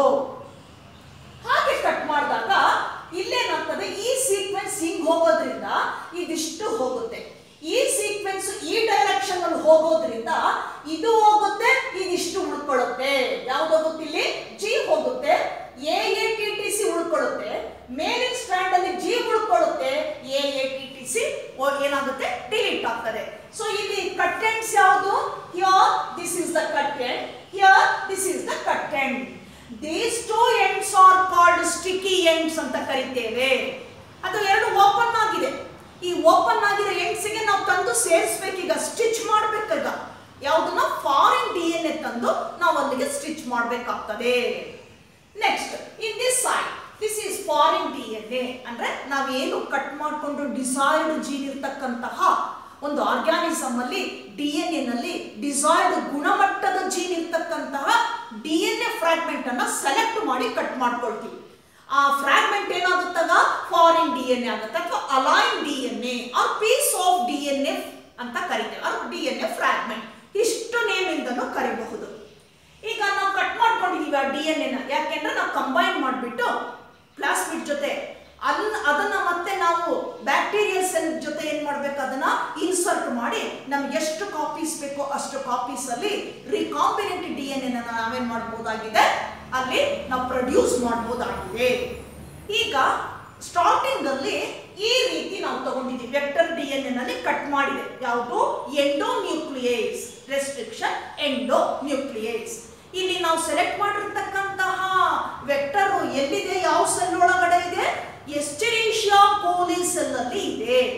ಹಾಗೆ ಕಟ್ ಮಾಡಿದಾಗ ಇಲ್ಲೇನಾಗ್ತದೆ ಈ ಸೀಕ್ವೆನ್ಸ್ ಹಿಂಗ್ ಹೋಗೋದ್ರಿಂದ ಇದಿಷ್ಟು ಹೋಗುತ್ತೆ ಈ ಸೀಕ್ವೆನ್ಸ್ ಈ ಡೈರೆಕ್ಷನ್ ಅಲ್ಲಿ ಹೋಗೋದ್ರಿಂದ ಇದು ಹೋಗುತ್ತೆ ಇದಿಷ್ಟು ಉಳ್ಕೊಳ್ಳುತ್ತೆ ಯಾವ್ದು ಹೋಗುತ್ತೆ ಇಲ್ಲಿ ಜಿ ಹೋಗುತ್ತೆ A A T T C ಉಳ್ಕೊಳ್ಳುತ್ತೆ ಮೇಲಿನ ಸ್ಟ್ಯಾಂಡ್ ಅಲ್ಲಿ ಜಿ ಉಳ್ಕೊಳ್ಳುತ್ತೆ A A T T C ಏನಾಗುತ್ತೆ ಡಿಲೀಟ್ ಆಗ್ತದೆ ಸೊ ಇಲ್ಲಿ ಕಟ್ ಎಂಡ್ಸ್ ಯಾವುದು here this is the cut end here this is the cut end these two ends are called sticky ends ಅಂತ ಕರಿತೇವೆ ಅದು ಎರಡು ಓಪನ್ ಆಗಿದೆ ಈ ಓಪನ್ ಆಗಿರೋ ಎಂಡ್ಸ್ಗೆ ನಾವು ತಂದು ಸೇರಿಸ್ಬೇಕೀಗ ಸ್ಟಿಚ್ ಮಾಡ್ಬೇಕೀಗ ಯಾವುದನ್ನ ಫಾರಿನ್ ಡಿ ಎನ್ ಎ ತಂದು ನಾವು ಅಲ್ಲಿಗೆ ಸ್ಟಿಚ್ ಮಾಡಬೇಕಾಗ್ತದೆ next in this side this is foreign D N A ಅಂದ್ರೆ ನಾವೇನು ಕಟ್ ಮಾಡಿಕೊಂಡು ಡಿಸೈರ್ಡ್ ಜೀನ್ ಇರ್ತಕ್ಕಂತಹ ಒಂದು ಆರ್ಗ್ಯಾನಿಸಮ್ ಅಲ್ಲಿ ಡಿ ಎನ್ ಎ ನಲ್ಲಿ ಡಿಸೈರ್ಡ್ ಗುಣಮಟ್ಟದ ಜೀನ್ ಇರ್ತಕ್ಕಂತಹ ಡಿ ಎನ್ ಎ ಫ್ರಾಗ್ಮೆಂಟ್ ಅನ್ನ ಸೆಲೆಕ್ಟ್ ಮಾಡಿ ಕಟ್ ಮಾಡ್ಕೊಳ್ತೀವಿ ಆ ಫ್ರಾಗ್ಮೆಂಟ್ ಏನಾಗುತ್ತದ ಫಾರಿನ್ ಡಿ ಎನ್ ಎ ಆಗುತ್ತೆ ಅಥವಾ alien D N A or piece of D N A ಅಂತ ಕರಿತೇವೆ R D N A fragment ಇಷ್ಟು ನೇಮ್ ಇಂದನೂ ಕರಿಬಹುದು ಈಗ ನಾವು ಕಟ್ ಮಾಡ್ಕೊಂಡಿದೀವಿ ಆ ಡಿ ಎನ್ ಎನ ಯಾಕೆಂದ್ರೆ ನಾವು ಕಂಬೈನ್ ಮಾಡಿಬಿಟ್ಟು ಪ್ಲಾಸ್ಮಿಡ್ ಜೊತೆ ಅದನ್ನ ಅದನ್ನ ಮತ್ತೆ ನಾವು ಬ್ಯಾಕ್ಟೀರಿಯಲ್ ಸೆಲ್ ಜೊತೆ ಏನ್ ಮಾಡ್ಬೇಕು ಅದನ್ನ ಇನ್ಸರ್ಟ್ ಮಾಡಿ ನಮ್ಗೆ ಎಷ್ಟು ಕಾಪೀಸ್ ಬೇಕೋ ಅಷ್ಟು ಕಾಪೀಸ್ ಅಲ್ಲಿ ರಿಕಾಂಬಿನೆಂಟ್ ಡಿ ಎನ್ ಎನ ನಾವೇನ್ ಮಾಡಬಹುದಾಗಿದೆ ಅಲ್ಲಿ ನಾವು ಪ್ರೊಡ್ಯೂಸ್ ಮಾಡಬಹುದಾಗಿದೆ ಈಗ ಸ್ಟಾರ್ಟಿಂಗ್ ಅಲ್ಲಿ ಈ ರೀತಿ ನಾವು ತಗೊಂಡಿದ್ದೀವಿ ವೆಕ್ಟರ್ ಡಿ ಎನ್ ನಲ್ಲಿ ಕಟ್ ಮಾಡಿದೆ ಯಾವುದು endonuclease restriction endonuclease ಇಲ್ಲಿ ನಾವು ಸೆಲೆಕ್ಟ್ ಮಾಡಿರ್ತಕ್ಕಂತಹ ವೆಕ್ಟರ್ ಎಲ್ಲಿದೆ ಯಾವ ಸೆಲ್ ಒಳಗಡೆ ಇದೆ ಎಸ್ಟಿರೇಷಿಯಾ ಕೋಲಿ ಸೆಲ್ ಅಲ್ಲಿ ಇದೆ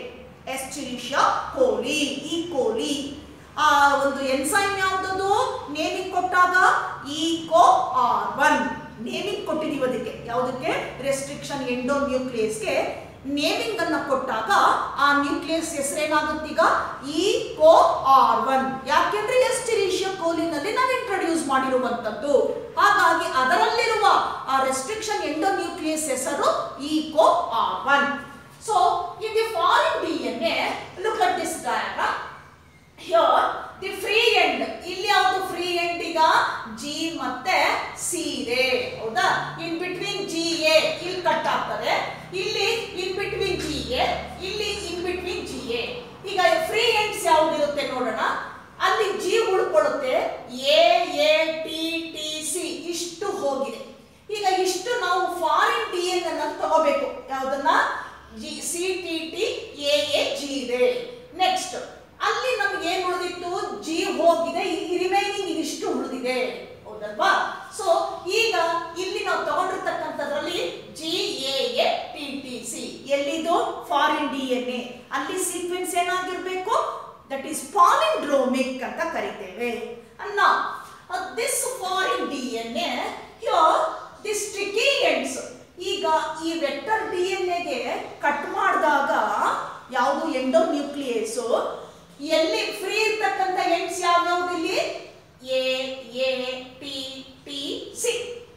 ಎಸ್ಟಿರಿಷಿಯಾ ಕೋಲಿ ಈ ಕೋಲಿ ಆ ಒಂದು ಎನ್ಸೈಮ್ ಯಾವ್ದದು ನೇಮಿಂಗ್ ಕೊಟ್ಟಾಗ ಈಕೋ ಆರ್ ಒನ್ ನೇಮಿಂಗ್ ಕೊಟ್ಟಿದೀವಿ ಅದಕ್ಕೆ ಯಾವುದಕ್ಕೆ ರೆಸ್ಟ್ರಿಕ್ಷನ್ ಎಂಡೋ ನ್ಯೂಕ್ಲಿಯಸ್ಗೆ ನೇಮಿಂಗ್ ಅನ್ನ ಕೊಟ್ಟಾಗ ಆ ನ್ಯೂಕ್ಲಿಯಸ್ ಹೆಸರೇನಾಗುತ್ತೀಗ ಈಕೋ ಆರ್ ಒನ್ ಯಾಕೆಂದ್ರೆ ಎಸ್ಟಿರಿಷಿಯಾ ಕೋಲಿನಲ್ಲಿ ನಾವು ಇಂಟ್ರೊಡ್ಯೂಸ್ ಮಾಡಿರುವಂತದ್ದು ಹಾಗಾಗಿ ಅದರಲ್ಲಿರುವ ಆ ರೆಸ್ಟ್ರಿಕ್ಷನ್ ಎಂಡೋ ನ್ಯೂಕ್ಲಿಯಸ್ ಹೆಸರು Eco R one so in the foreign DNA look at this diagram here the free end ಇಲ್ಲಿ ಯಾವುದು ಫ್ರೀ ಎಂಡ್ ಈಗ ಜಿ ಮತ್ತೆ ಸಿ ಇದೆ ಹೌದಾ ಇನ್ ಬಿಟ್ವೀನ್ ಜಿ ಎ ಇಲ್ಲಿ ಕಟ್ ಆಗ್ತದೆ ಇಲ್ಲಿ ಇನ್ ಬಿಟ್ವೀನ್ ಜಿ ಎ ಇಲ್ಲಿ ಇನ್ ಬಿಟ್ವೀನ್ ಜಿ ಎ ಈಗ ಫ್ರೀ ಎಂಡ್ಸ್ ಯಾವ್ದಿರುತ್ತೆ ನೋಡೋಣ ಅಲ್ಲಿ ಜಿ ಉಳ್ಕೊಳ್ಳುತ್ತೆ A A T T C ಇಷ್ಟು ಹೋಗಿದೆ ಈಗ ಇಷ್ಟು ನಾವು ಫಾರಿನ್ ಡಿ ಎನ್ ಅನ್ನ ತಗೋಬೇಕು ಯಾವ್ದನ್ನ G C T T A A G ಇದೆ ನೆಕ್ಸ್ಟ್ ಅಲ್ಲಿ ನಮ್ಗೆ ಏನ್ ಉಳಿದಿತ್ತು ಜಿ ಹೋಗಿದೆ ರಿಮೈನಿಂಗ್ ಇದಿಷ್ಟು ಉಳಿದಿದೆ ಹೌದಲ್ವಾ ಸೊ ಈಗ ಇಲ್ಲಿ ನಾವು ತಗೊಂಡಿರ್ತಕ್ಕಂಥದ್ರಲ್ಲಿ G A A T T C ಎಲ್ಲಿದು ಫಾರಿನ್ ಡಿ ಎನ್ ಎ ಅಲ್ಲಿ ಸೀಕ್ವೆನ್ಸ್ ಏನಾಗಿರ್ಬೇಕು ದಟ್ ಈಸ್ ಪಾಲಿಂಡ್ರೋಮಿಕ್ ಅಂತ ಕರಿತೇವೆ ಅನ್ನ this foreign D N A here this sticky ends ಈಗ ಈ ವೆಕ್ಟರ್ ಡಿ ಎನ್ ಎಗೆ ಕಟ್ ಮಾಡಿದಾಗ ಯಾವುದು ಎಂಡೋ ನ್ಯೂಕ್ಲಿಯಸ್ ಎಲ್ಲಿ ಫ್ರೀ ಇರ್ತಕ್ಕಂಥ ಎಂಡ್ಸ್ ಯಾವ್ಯಾವ್ದು ಇಲ್ಲಿ A A T T C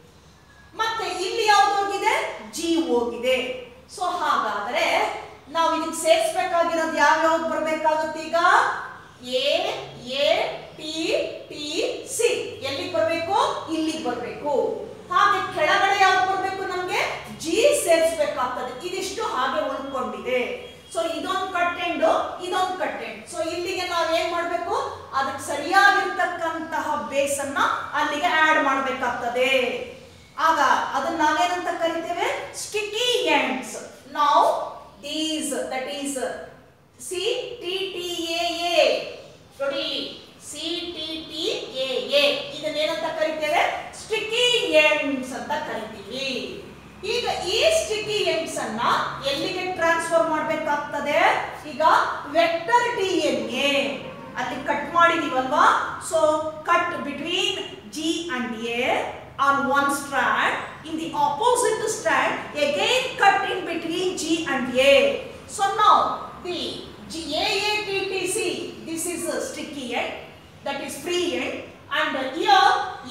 ಮತ್ತೆ ಇಲ್ಲಿ ಯಾವ್ದು ಹೋಗಿದೆ ಜಿ ಹೋಗಿದೆ ಸೊ ಹಾಗಾದ್ರೆ ನಾವು ಇದಕ್ಕೆ ಸೇರಿಸ್ಬೇಕಾಗಿರೋದು ಯಾವ್ಯಾವ್ದು ಬರ್ಬೇಕಾಗುತ್ತೆ ಈಗ A A T T C ಎಲ್ಲಿಗೆ ಬರಬೇಕು ಇಲ್ಲಿಗೆ ಬರಬೇಕು ಹಾಗೆ ಕೆಳಗಡೆ ಯಾವ್ದು ಬರಬೇಕು ನಮ್ಗೆ ಜಿ ಸೇರಿಸ್ಬೇಕಾಗ್ತದೆ ಇದಿಷ್ಟು ಹಾಗೆ ಉಳ್ಕೊಂಡಿದೆ ಸೊ ಇದೊಂದು ಕಟ್ಟೆಂಡು ಇದೊಂದು ಕಟ್ಟೆಂಡು ಸೊ ಇಲ್ಲಿಗೆ ನಾವ್ ಏನ್ ಮಾಡ್ಬೇಕು ಅದಕ್ಕೆ ಸರಿಯಾಗಿರ್ತಕ್ಕಂತಹ ಬೇಸ್ ಅನ್ನ ಅಲ್ಲಿಗೆ ಆಡ್ ಮಾಡ್ಬೇಕಾಗ್ತದೆ ಆಗ ಅದನ್ನ ನಾವೇನಂತ ಕರಿತೇವೆ ಸ್ಟಿಕಿ ಎಂಡ್ಸ್ ನಾವು these that is C T T A A ನೋಡಿ C T T A A ಇದನ್ನೇನಂತ ಕರಿತೇವೆ ಸ್ಟಿಕಿ ಎಂಡ್ಸ್ ಅಂತ ಕರಿತೀವಿ ಈಗ ಈ ಸ್ಟಿಕಿ ಎಂಡ್ಸ್ ಅನ್ನ ಎಲ್ಲಿಗೆ ಟ್ರಾನ್ಸ್ಫರ್ ಮಾಡಬೇಕಾಗ್ತದೆ ಈಗ ವೆಕ್ಟರ್ ಡಿ ಎನ್ ಎ ಅಲ್ಲಿ ಕಟ್ ಮಾಡಿದೀವಲ್ವಾ so cut between G and A on one strand in the opposite strand again cut in between G and A. So now the G AATTC this is a sticky end that is free end and here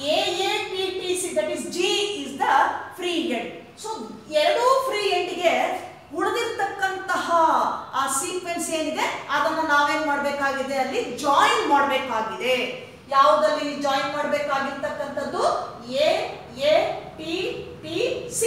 AATTC that is G is the free end. So ಎರಡೂ free ಎಂಡ್ಗೆ ಉಳಿದಿರ್ತಕ್ಕಂತಹ ಆ sequence ಏನಿದೆ ಅದನ್ನ ನಾವೇನ್ ಮಾಡಬೇಕಾಗಿದೆ ಅಲ್ಲಿ join ಮಾಡಬೇಕಾಗಿದೆ ಯಾವುದಲ್ಲಿ ಜಾಯಿನ್ ಮಾಡಬೇಕಾಗಿರ್ತಕ್ಕಂಥದ್ದು A A T T C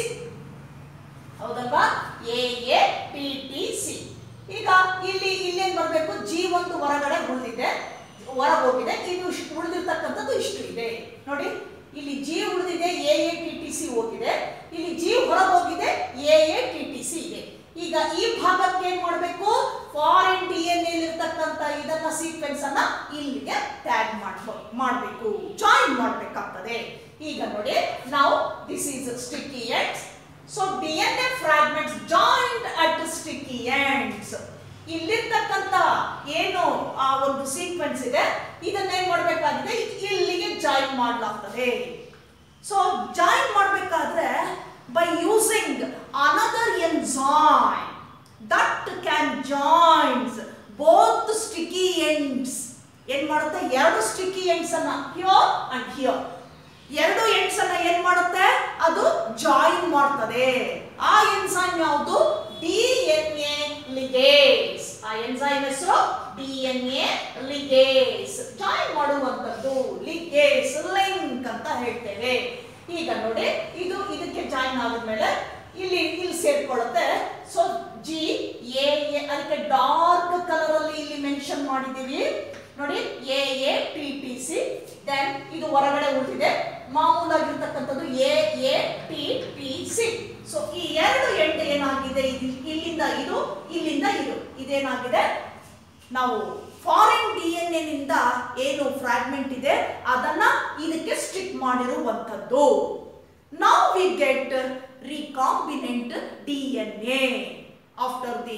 ಹೌದಲ್ವಾ A A T T C ಈಗ ಇಲ್ಲಿ ಇಲ್ಲೇನ್ ಬರಬೇಕು ಜಿ ಒಂದು ಹೊರಗಡೆ ಉಳಿದಿದೆ ಹೊರಗೆ ಹೋಗಿದೆ ಇದು ಇಷ್ಟು ಉಳಿದಿರ್ತಕ್ಕಂಥದ್ದು ಇಷ್ಟು ಇದೆ ನೋಡಿ ಇಲ್ಲಿ ಜಿ ಉಳಿದಿದೆ A A T T C ಹೋಗಿದೆ ಇಲ್ಲಿ ಜಿ ಹೊರಗೆ ಹೋಗಿದೆ A A T T C ಇದೆ ಈಗ ಈ ಭಾಗಕ್ಕೆ ಏನ್ ಮಾಡಬೇಕು ಫಾರಿನ್ ಡಿ ಎನ್ ಇರ್ತಕ್ಕಂಥ ಇದನ್ನ ಸೀಕ್ವೆನ್ಸ್ ಅನ್ನ ಇಲ್ಲಿಗೆ ಟ್ಯಾಗ್ ಮಾಡಬೇಕು ಜಾಯಿನ್ ಮಾಡಬೇಕಾಗ್ತದೆ ಈಗ ನೋಡಿ ನಾವು this is sticky ends so D N A fragments joined at sticky ends ಇಲ್ಲಿರ್ತಕ್ಕಂಥ ಏನು ಆ ಒಂದು ಸೀಕ್ವೆನ್ಸ್ ಇದೆ ಇದನ್ನೇನ್ ಮಾಡಬೇಕಾಗಿದೆ ಇಲ್ಲಿಗೆ ಜಾಯಿನ್ ಮಾಡಲಾಗ್ತದೆ ಸೊ ಜಾಯಿನ್ ಮಾಡಬೇಕಾದ್ರೆ by using another enzyme that can joins both sticky ends ಏನ್ ಮಾಡುತ್ತೆ ಎರಡು ಸ್ಟಿಕ್ಕಿ ಎಂಡ್ಸ್ ಅನ್ನ ಹಿಯರ್ ಅಂಡ್ ಹಿಯರ್ ಎರಡು ಎಂಡ್ಸ್ ಅನ್ನ ಏನ್ ಮಾಡುತ್ತೆ ಅದು ಜಾಯಿನ್ ಮಾಡ್ತದೆ ಆ ಎನ್ಸೈಮ್ ಯಾವುದು ಡಿ ಎನ್ ಎ ಲಿಗೇಸ್ ಆ ಎನ್ಸೈಮ್ ಹೆಸರು D N A ligase join ಮಾಡುವಂತದ್ದು ಲಿಗೇಸ್ ಲಿಂಕ್ ಅಂತ ಹೇಳ್ತೇವೆ ಈಗ ನೋಡಿ ಇದು ಇದಕ್ಕೆ ಜಾಯಿನ್ ಆದ್ಮೇಲೆ ಇಲ್ಲಿ ಇಲ್ಲಿ ಸೇರ್ಕೊಳ್ಳುತ್ತೆ ಸೊ ಜಿ ಎ ಅದಕ್ಕೆ ಡಾರ್ಕ್ ಕಲರ್ ಅಲ್ಲಿ ಇಲ್ಲಿ ಮೆನ್ಷನ್ ಮಾಡಿದೀವಿ ನೋಡಿ A A T T C then ಇದು ಹೊರಗಡೆ ಉಳಿದಿದೆ ಮಾಮೂಲಾಗಿರ್ತಕ್ಕಂಥದ್ದು A A T T C so ಈ ಎರಡು ಎಂಡ್ ಏನಾಗಿದೆ ಇದು ಇಲ್ಲಿಂದ ಇದು ಇಲ್ಲಿಂದ ಇದು ಇದೇನಾಗಿದೆ ನಾವು ಫಾರಿನ್ ಡಿ ಎನ್ ಎನಿಂದ ಏನು ಫ್ರಾಗ್ಮೆಂಟ್ ಇದೆ ಅದನ್ನ ಇದಕ್ಕೆ ಸ್ಟಿಕ್ ಮಾಡಿರುವಂಥದ್ದು ನಾವು we get recombinant D N A after the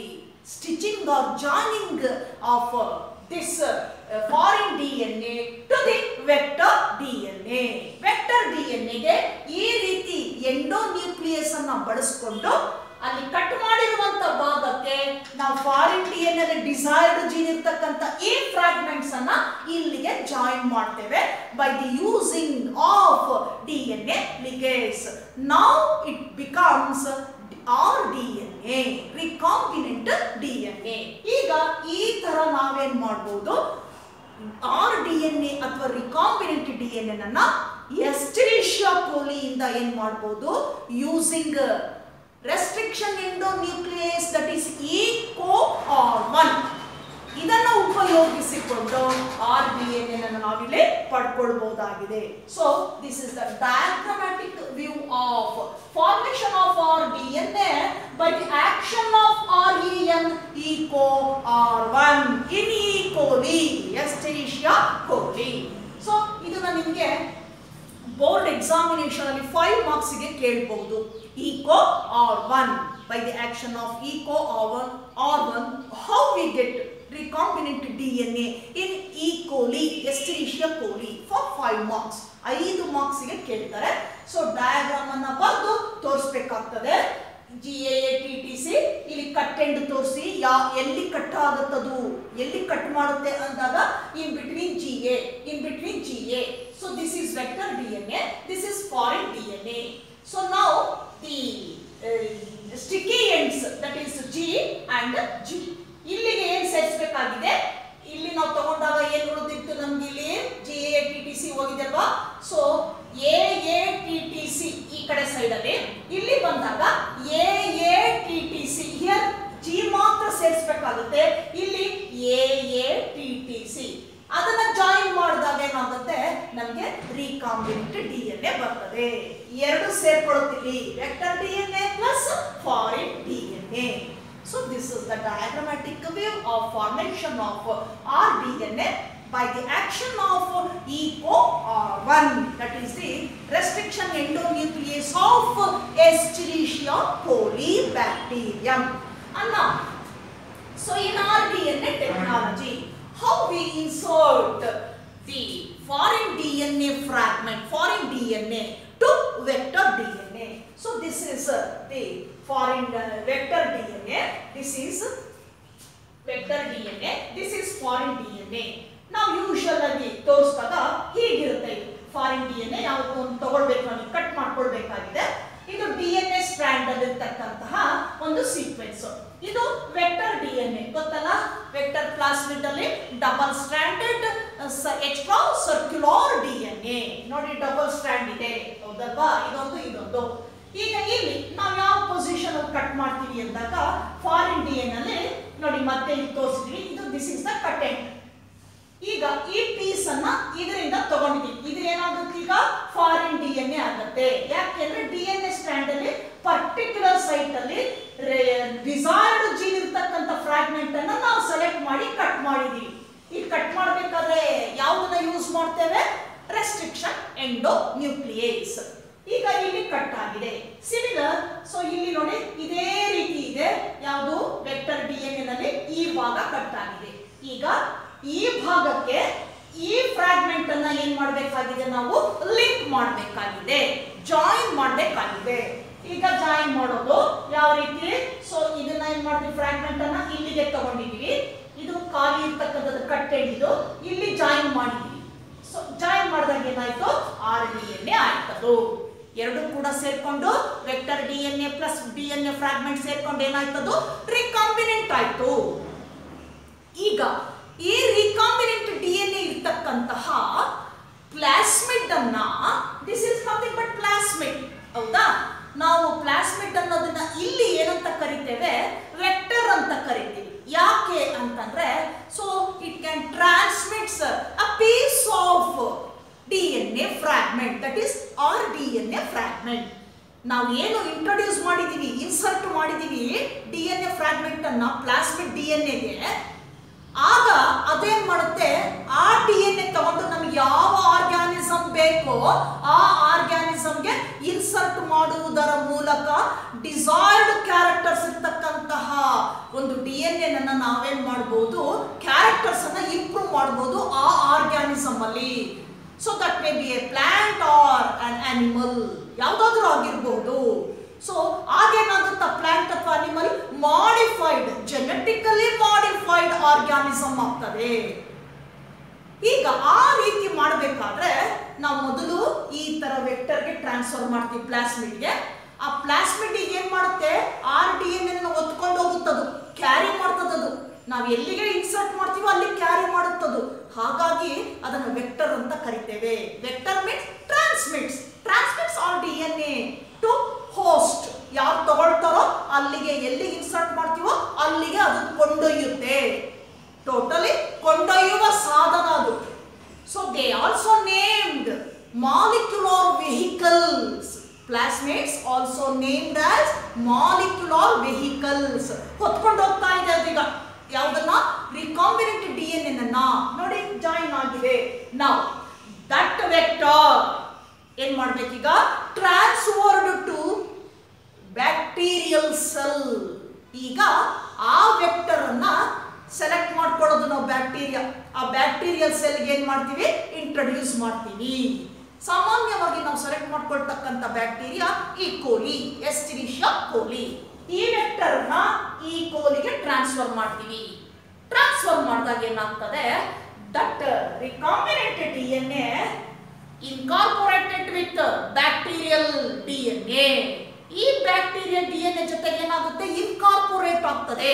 stitching or joining of this foreign D N A to the vector D N A vector D N ಎಗೆ ಈ ರೀತಿ endo nucleus ಅನ್ನ ಬಳಸ್ಕೊಂಡು ಅಲ್ಲಿ ಕಟ್ ಮಾಡಿರುವಂತ ಭಾಗಕ್ಕೆ ನಾವು foreign D N A desired gene ಇರ್ತಕ್ಕಂಥ ಈ ಫ್ರಾಗ್ಮೆಂಟ್ಸ್ ಅನ್ನ ಇಲ್ಲಿಗೆ ಜಾಯಿನ್ ಮಾಡ್ತೇವೆ by the using of D N A ligase now it becomes R D N A recombinant D N A ಈಗ ಈ ತರ ನಾವೇನ್ ಮಾಡ್ಬೋದು ಆರ್ ಡಿ ಎನ್ ಎ ಅಥವಾ ರಿಕಾಂಬಿನೆಂಟ್ ಡಿ ಎನ್ ಎನ್ ಅನ್ನ ಎಸ್ಟಿರಿಷಿಯಾ ಕೋಲಿಯಿಂದ ಏನ್ ಮಾಡ್ಬೋದು using restriction endonuclease that is Eco R one ಇದನ್ನು ಉಪಯೋಗಿಸಿಕೊಂಡು ಆರ್ ಡಿ ಎನ್ ಎನ್ ಅನ್ನು ನಾವಿಲ್ಲಿ ಪಡ್ಕೊಳ್ಬಹುದಾಗಿದೆ so this is the diagrammatic view of formation of R D N A by the action of R E N Eco R one in E coli Escherichia coli so ಇದನ್ನ ನಿಮಗೆ board examination ಅಲ್ಲಿ five marks ಗೆ ಕೇಳಬಹುದು Eco R one by the action of Eco R one R one how we get recombinant D N A in E coli Escherichia coli for five marks ಐದು marks ಗೆ ಕೇಳ್ತಾರೆ so diagram ಅನ್ನ ಬರೆದು ತೋರಿಸ್ಬೇಕಾಗ್ತದೆ G A T T C ಇಲ್ಲಿ cut end ತೋರಿಸಿ ಯಾ ಎಲ್ಲಿ ಕಟ್ ಆಗುತ್ತದು ಎಲ್ಲಿ ಕಟ್ ಮಾಡುತ್ತೆ ಅಂದಾಗ in between G A in between G A so this is vector D N A this is foreign D N A so now the sticky ends that is G and G ಇಲ್ಲಿಗೆ ಏನ್ ಸೇರಿಸಬೇಕಾಗಿದೆ ಇಲ್ಲಿ ನಾವು ತಗೊಂಡಾಗ ಏನ್ ಉಳಿದಿತ್ತು ನಮ್ಗೆ ಇಲ್ಲಿ G A T T C ಹೋಗಿದೆ ಅಲ್ವಾ so A A T T C ಈ ಕಡೆ ಸೈಡ್ ಅಲ್ಲಿ ಇಲ್ಲಿ ಬಂದಾಗ A A T T C here G ಮಾತ್ರ ಸೇರಿಸಬೇಕಾಗುತ್ತೆ ಇಲ್ಲಿ A A T T C ಅದನ್ನ ಜಾಯಿನ್ ಮಾಡಿದಾಗ ಏನಾಗುತ್ತೆ ನಮಗೆ ರೀಕಾಂಬಿನೆಂಟ್ ಡಿ ಎನ್ ಎ ಬರ್ತದೆ ಎರಡು ಸೇರ್ಕೊಳ್ಳುತ್ತೀವಿ vector D N A plus foreign D N A So this is the diagrammatic view of formation of rDNA by the action of EcoR1 that is the restriction endonuclease of Escherichia coli bacterium. And now, so in rDNA technology, how we insert the foreign DNA fragment, foreign DNA to vector DNA. So this is uh, the foreign uh, vector DNA. This is vector DNA. This is foreign DNA. ನಾವು usual ಆಗಿ ತೋರಿಸಿದಾಗ ಹೀಗಿರುತ್ತೆ ಇದು foreign D N A ಯಾವುದು ಒಂದು ತಗೊಳ್ಬೇಕು ನಮಗೆ cut ಮಾಡ್ಕೊಳ್ಬೇಕಾಗಿದೆ ಇದು D N A strand ಅಲ್ಲಿ ಇರ್ತಕ್ಕಂತಹ ಒಂದು ಸೀಕ್ವೆನ್ಸ್ ಇದು ವೆಕ್ಟರ್ ಡಿ ಎನ್ ಎ ಗೊತ್ತಲ್ಲ ವೆಕ್ಟರ್ ಪ್ಲಾಸ್ಮಿಡ್ ಅಲ್ಲಿ double stranded extra circular D N A ನೋಡಿ ಡಬಲ್ ಸ್ಟ್ರಾಂಡ್ ಇದೆ ಹೌದಲ್ವಾ ಇದೊಂದು ಇದೊಂದು ಈಗ ಇಲ್ಲಿ ನಾವು ಯಾವ ಪೊಸಿಷನ್ ಅಲ್ಲಿ ಕಟ್ ಮಾಡ್ತೀವಿ ಅಂದಾಗ ಫಾರಿನ್ ಡಿ ಎನ್ ಅಲ್ಲಿ ನೋಡಿ ಮತ್ತೆ ಇಲ್ಲಿ ತೋರಿಸಿದ್ವಿ ಇದು this is the cut end ಈಗ ಈ ಪೀಸ್ ಅನ್ನ ಇದರಿಂದ ತಗೊಂಡಿದ್ದೀವಿ ಇದು ಏನಾಗುತ್ತೆ ಈಗ ಫಾರಿನ್ ಡಿ ಎನ್ ಎ ಆಗುತ್ತೆ ಯಾಕೆಂದ್ರೆ ಡಿ ಎನ್ ಎ ಸ್ಟ್ಯಾಂಡ್ ಅಲ್ಲಿ ಪರ್ಟಿಕ್ಯುಲರ್ ಸೈಟ್ ಅಲ್ಲಿ ಡಿಸೈರ್ಡ್ ಜೀನ್ ಇರ್ತಕ್ಕಂಥ ಫ್ರಾಗ್ಮೆಂಟ್ ಅನ್ನ ನಾವು ಸೆಲೆಕ್ಟ್ ಮಾಡಿ ಕಟ್ ಮಾಡಿದೀವಿ ಈ ಕಟ್ ಮಾಡಬೇಕಾದ್ರೆ ಯಾವುದನ್ನ ಯೂಸ್ ಮಾಡ್ತೇವೆ ರೆಸ್ಟ್ರಿಕ್ಷನ್ ಎಂಡೋ ನ್ಯೂಕ್ಲಿಯೇಸ್ ಈಗ ಇಲ್ಲಿ ಕಟ್ ಆಗಿದೆ ಸಿಮಿಲರ್ ಸೊ ಇಲ್ಲಿ ನೋಡಿ ಇದೇ ರೀತಿ ಇದೆ ಯಾವುದು ವೆಕ್ಟರ್ ಡಿ ಎನ್ ನಲ್ಲಿ ಈ ಭಾಗ ಕಟ್ ಆಗಿದೆ ಈಗ ಈ ಭಾಗಕ್ಕೆ ಈ ಫ್ರಾಗ್ಮೆಂಟ್ ಅನ್ನ ಏನ್ ಮಾಡಬೇಕಾಗಿದೆ ನಾವು ಲಿಂಕ್ ಮಾಡಬೇಕಾಗಿದೆ ಜಾಯಿನ್ ಮಾಡಬೇಕಾಗಿದೆ ಈಗ ಜಾಯಿನ್ ಮಾಡೋದು ಯಾವ ರೀತಿ ಸೊ ಇದನ್ನ ಏನ್ ಮಾಡ್ತೀವಿ ಫ್ರಾಗ್ಮೆಂಟ್ ಅನ್ನ ಇಲ್ಲಿಗೆ ತಗೊಂಡಿದೀವಿ ಇದು ಖಾಲಿ ಇರ್ತಕ್ಕಂಥದ್ದು ಕಟ್ಟೆ ಇದು ಇಲ್ಲಿ ಜಾಯಿನ್ ಮಾಡಿದೀವಿ ಸೊ ಜಾಯಿನ್ ಮಾಡಿದಾಗ ಏನಾಯ್ತು ಆರ್ ಡಿ ಎನ್ ಎ ಆಯ್ತದು ಎರಡು ಕೂಡ ಸೇರ್ಕೊಂಡು vector D N A plus D N A fragment ಸೇರ್ಕೊಂಡು ಏನಾಯ್ತದು ರಿಕಾಂಬಿನೆಂಟ್ ಆಯ್ತು ಈಗ ಈ ರಿಕಾಂಬಿನೆಂಟ್ ಡಿ ಎನ್ ಎ ಇರ್ತಕ್ಕಂತಹ ಪ್ಲಾಸ್ಮಿಡ್ ಅನ್ನ this is nothing but plasmid ಹೌದಾ ನಾವು ಪ್ಲಾಸ್ಮಿಡ್ ಅನ್ನೋದನ್ನ ಇಲ್ಲಿ ಏನಂತ ಕರಿತೇವೆ ವೆಕ್ಟರ್ ಅಂತ ಕರಿತೀವಿ ಯಾಕೆ ಅಂತಂದ್ರೆ so it can transmits a piece of D N A fragment that is R D N A fragment ನಾವು ಏನು ಇಂಟ್ರೊಡ್ಯೂಸ್ ಮಾಡಿದೀವಿ ಇನ್ಸರ್ಟ್ ಮಾಡಿದೀವಿ ಡಿ ಎನ್ ಎ ಫ್ರಾಗ್ಮೆಂಟ್ ಅನ್ನ ಪ್ಲಾಸ್ಮಿಡ್ ಡಿ ಎನ್ ಎಗೆ ಆಗ ಅದೇನ್ ಮಾಡುತ್ತೆ ಆ ಡಿ ಎನ್ ಎ ತಗೊಂಡು ನಮ್ಗೆ ಯಾವ ಆರ್ಗ್ಯಾನಿಸಮ್ ಬೇಕೋ ಆ ಆರ್ಗ್ಯಾನಿಸಮ್ಗೆ ಇನ್ಸರ್ಟ್ ಮಾಡುವುದರ ಮೂಲಕ ಡಿಸೈರ್ಡ್ ಕ್ಯಾರೆಕ್ಟರ್ಸ್ ಇರ್ತಕ್ಕಂತಹ ಒಂದು ಡಿ ಎನ್ ಎನ್ ನಾವೇನ್ ಮಾಡ್ಬೋದು ಕ್ಯಾರೆಕ್ಟರ್ಸ್ ಅನ್ನ ಇಂಪ್ರೂವ್ ಮಾಡ್ಬೋದು ಆ ಆರ್ಗ್ಯಾನಿಸಮ್ ಅಲ್ಲಿ so that may be a plant or an animal ಯಾವುದಾದ್ರೂ ಆಗಿರ್ಬೋದು ಸೊ ಆಗೇನಾಗುತ್ತಾ ಪ್ಲಾಂಟ್ ಅಥವಾ animal modified genetically modified organism ಆಗ್ತದೆ ಈಗ ಆ ರೀತಿ ಮಾಡಬೇಕಾದ್ರೆ ನಾವು ಮೊದಲು ಈ ತರ ವೆಕ್ಟರ್ಗೆ ಟ್ರಾನ್ಸ್ಫರ್ ಮಾಡ್ತೀವಿ ಪ್ಲಾಸ್ಮಿಡ್ಗೆ ಆ ಪ್ಲಾಸ್ಮಿಡ್ ಏನ್ ಮಾಡುತ್ತೆ ಆರ್ ಡಿ ಎನ್ ಎನ್ ಒತ್ಕೊಂಡು ಹೋಗುತ್ತದು ಕ್ಯಾರಿ ಮಾಡ್ತದದು ನಾವು ಎಲ್ಲಿಗೆ ಇನ್ಸರ್ಟ್ ಮಾಡ್ತೀವೋ ಅಲ್ಲಿ ಕ್ಯಾರಿ ಮಾಡುತ್ತದು ಹಾಗಾಗಿ ಅದನ್ನು ವೆಕ್ಟರ್ ಅಂತ ಕರಿತೇವೆ vector means transmits transmits R D N A to host ಯಾರು ತಗೊಳ್ತಾರೋ ಅಲ್ಲಿಗೆ ಎಲ್ಲಿಗೆ ಇನ್ಸರ್ಟ್ ಮಾಡ್ತೀವೋ ಅಲ್ಲಿಗೆ ಅದು ಕೊಂಡೊಯ್ಯುತ್ತೆ ಟೋಟಲಿ ಕೊಂಡೊಯ್ಯುವ ಸಾಧನ ಅದು so they also named molecular vehicles plasmids also named as molecular vehicles ಹೊತ್ಕೊಂಡು ಹೋಗ್ತಾ ಇದೆ ಅದೀಗ ಯಾವ್ದನ್ನ ರಿಕಾಂಬಿನೆಂಟ್ ಡಿ ಎನ್ ಎನ್ ಅನ್ನ ನೋಡಿ ಜಾಯಿನ್ ಆಗಿದೆ ನಾವು ದಟ್ ವೆಕ್ಟರ್ ಏನ್ ಮಾಡ್ಬೇಕೀಗ ಟ್ರಾನ್ಸ್ಫರ್ಡ್ ಟು ಬ್ಯಾಕ್ಟೀರಿಯಲ್ ಸೆಲ್ ಈಗ ಆ ವೆಕ್ಟರ್ ಅನ್ನ ಸೆಲೆಕ್ಟ್ ಮಾಡ್ಕೊಳ್ಳೋದು ನಾವು ಬ್ಯಾಕ್ಟೀರಿಯಾ ಆ ಬ್ಯಾಕ್ಟೀರಿಯಲ್ ಸೆಲ್ಗೆ ಏನ್ ಮಾಡ್ತೀವಿ ಇಂಟ್ರೊಡ್ಯೂಸ್ ಮಾಡ್ತೀವಿ ಸಾಮಾನ್ಯವಾಗಿ ನಾವು ಸೆಲೆಕ್ಟ್ ಮಾಡ್ಕೊಳ್ತಕ್ಕಂಥ ಬ್ಯಾಕ್ಟೀರಿಯಾ ಈ ಕೋಲಿ ಎಸ್ಟಿರಿಷಿಯಾ ಕೋಲಿ ಈ ವೆಕ್ಟರ್ ನ ಈ ಕೋಲಿಗೆ ಟ್ರಾನ್ಸ್ಫರ್ ಮಾಡ್ತೀವಿ ಟ್ರಾನ್ಸ್ಫರ್ ಮಾಡಿದಾಗ ಏನಾಗ್ತದೆ that recombinant D N A incorporated with bacterial D N A ಈ ಬ್ಯಾಕ್ಟೀರಿಯಾ ಡಿ ಎನ್ ಎ ಜೊತೆಗೆ ಏನಾಗುತ್ತೆ ಇನ್ಕಾರ್ಪೊರೇಟ್ ಆಗ್ತದೆ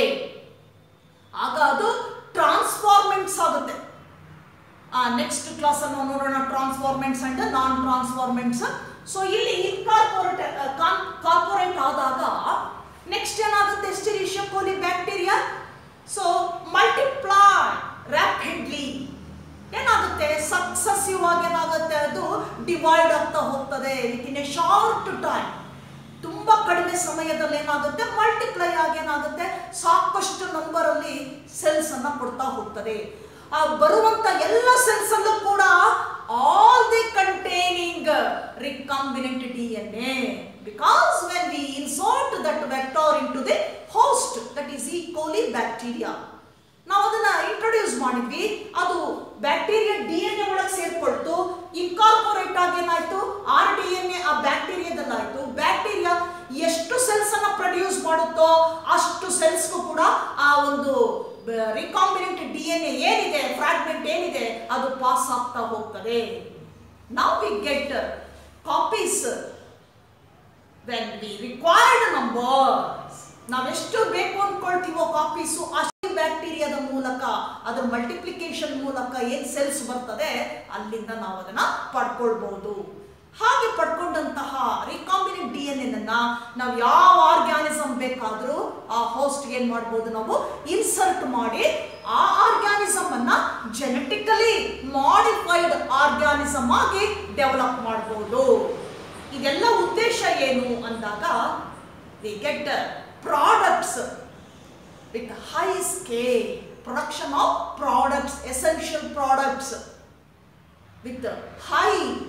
ಆಗ ಅದು ಟ್ರಾನ್ಸ್ಫಾರ್ಮೆಂಟ್ಸ್ ಆಗುತ್ತೆ ನೆಕ್ಸ್ಟ್ ಕ್ಲಾಸ್ ಅನ್ನು ನೋಡೋಣ transformants and non transformants so ಇಲ್ಲಿ ಇನ್ಕಾರ್ಪೊರೇಟ್ ಕಾರ್ಪೊರೇಟ್ ಆದಾಗ ನೆಕ್ಸ್ಟ್ ಏನಾಗುತ್ತೆ Escherichia coli bacteria so multiply rapidly ಏನಾಗುತ್ತೆ ಸಕ್ಸಸಿವ್ ಆಗಿ ಏನಾಗುತ್ತೆ ಅದು ಡಿವೈಡ್ ಆಗ್ತಾ ಹೋಗ್ತದೆ within a short time ತುಂಬಾ ಕಡಿಮೆ ಸಮಯದಲ್ಲಿ ಏನಾಗುತ್ತೆ ಮಲ್ಟಿಪ್ಲೈ ಆಗಿ ಏನಾಗುತ್ತೆ ಸಾಕಷ್ಟು ನಂಬರ್ ಅಲ್ಲಿ ಸೆಲ್ಸ್ ಅನ್ನ ಕೊಡ್ತಾ ಹೋಗ್ತದೆ ಆ ಬರುವಂತ ಎಲ್ಲ ಸೆಲ್ಸ್ ಅಲ್ಲೂ ಕೂಡ all the containing recombinant D N A because when we insert that vector into the host that is E coli bacteria ನಾವು ಅದನ್ನ ಇಂಟ್ರೊಡ್ಯೂಸ್ ಮಾಡಿದ್ವಿ ಅದು ಬ್ಯಾಕ್ಟೀರಿಯಾ ಡಿ ಎನ್ ಎ ಒಳಗೆ ಸೇರ್ಕೊಳ್ತು ಇನ್ಕಾರ್ಪೊರೇಟ್ ಆಗಿ ಏನಾಯ್ತು ಆರ್ ಡಿ ಎನ್ ಎ ಆ ಬ್ಯಾಕ್ಟೀರಿಯಾದಲ್ಲಾಯ್ತು bacteria ಎಷ್ಟು ಸೆಲ್ಸ್ ಅನ್ನ ಪ್ರೊಡ್ಯೂಸ್ ಮಾಡುತ್ತೋ ಅಷ್ಟು ಸೆಲ್ಸ್ಗೂ ಕೂಡ ಆ ಒಂದು ರಿಕಾಂಬಿನೆಂಟ್ ಡಿ ಎನ್ ಎ ಏನಿದೆ ಫ್ರಾಗ್ಮೆಂಟ್ ಏನಿದೆ ಅದು ಪಾಸ್ ಆಗ್ತಾ ಹೋಗ್ತದೆ ನಾವು we get copies when we required numbers ನಾವೆಷ್ಟು ಬೇಕು ಅನ್ಕೊಳ್ತೀವೋ ಕಾಪೀಸು ಅಷ್ಟು ಬ್ಯಾಕ್ಟೀರಿಯಾದ ಮೂಲಕ ಅದರ ಮಲ್ಟಿಪ್ಲಿಕೇಶನ್ ಮೂಲಕ ಏನ್ ಸೆಲ್ಸ್ ಬರ್ತದೆ ಅಲ್ಲಿಂದ ನಾವು ಅದನ್ನ ಪಡ್ಕೊಳ್ಬಹುದು ಹಾಗೆ ಪಡ್ಕೊಂಡಂತಹ ರಿಕಾಂಬಿನೆಂಟ್ ಡಿ ಎನ್ ಎನ್ ಅನ್ನ ನಾವು ಯಾವ ಆರ್ಗ್ಯಾನಿಸಮ್ ಬೇಕಾದರೂ ಆ ಹೋಸ್ಟ್ಗೆ ಏನ್ ಮಾಡ್ಬೋದು ನಾವು ಇನ್ಸರ್ಟ್ ಮಾಡಿ ಆ ಆರ್ಗ್ಯಾನಿಸಮ್ ಅನ್ನ ಜೆನೆಟಿಕಲಿ ಮಾಡಿಫೈಡ್ ಆರ್ಗ್ಯಾನಿಸಮ್ ಆಗಿ ಡೆವಲಪ್ ಮಾಡಬಹುದು ಇದೆಲ್ಲ ಉದ್ದೇಶ ಏನು ಅಂದಾಗ we get products with high scale production of products essential products with high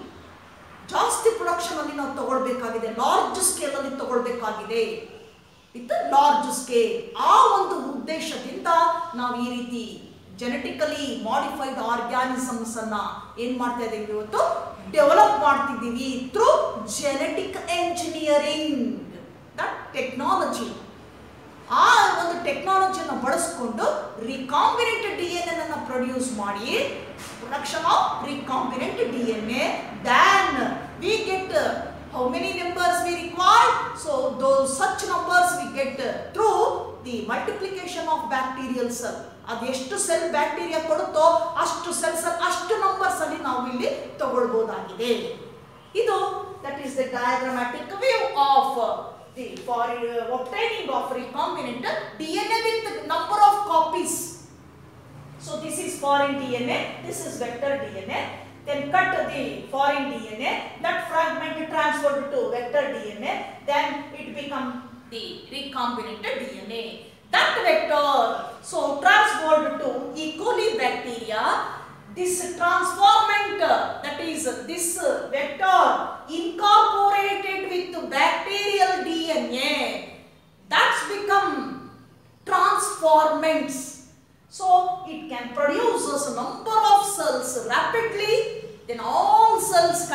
ಜಾಸ್ತಿ ಪ್ರೊಡಕ್ಷನ್ ಅಲ್ಲಿ ನಾವು ತಗೊಳ್ಬೇಕಾಗಿದೆ ಲಾರ್ಜ್ ಸ್ಕೇಲ್ ಅಲ್ಲಿ ತಗೊಳ್ಬೇಕಾಗಿದೆ ವಿತ್ ಲಾರ್ಜ್ ಸ್ಕೇಲ್ ಆ ಒಂದು ಉದ್ದೇಶದಿಂದ ನಾವು ಈ ರೀತಿ ಜೆನೆಟಿಕಲಿ ಮಾಡಿಫೈಡ್ ಆರ್ಗ್ಯಾನಿಸಮ್ಸ್ ಅನ್ನ ಏನ್ ಮಾಡ್ತಾ ಇದ್ದೀವಿ ಇವತ್ತು ಡೆವಲಪ್ ಮಾಡ್ತಿದ್ದೀವಿ through genetic engineering that technology ಆ ಒಂದು ಟೆಕ್ನಾಲಜಿಯನ್ನು ಬಳಸ್ಕೊಂಡು ರಿಕಾಂಬಿನೆಂಟ್ ಡಿ ಎನ್ ಎನ್ ಅನ್ನು ಪ್ರೊಡ್ಯೂಸ್ ಮಾಡಿ production of recombinant D N A than we get how many numbers we require so though such numbers we get through the multiplication of bacterial cell ಅದೆಷ್ಟು cell bacteria ಕೊಡುತ್ತೋ ಅಷ್ಟು cells ಅಷ್ಟು numbers ಅಲ್ಲಿ ನಾವು ಇಲ್ಲಿ ತಗೊಳ್ಬಹುದಾಗಿದೆ ಇದು that is the diagrammatic view of the for obtaining of recombinant DNA with number of copies. So this is foreign DNA, this is vector DNA. Then cut the foreign DNA, that fragment transferred to vector DNA, then it become the recombinant DNA. That vector, so transferred to E. coli bacteria, this transformant, that is this vector incorporated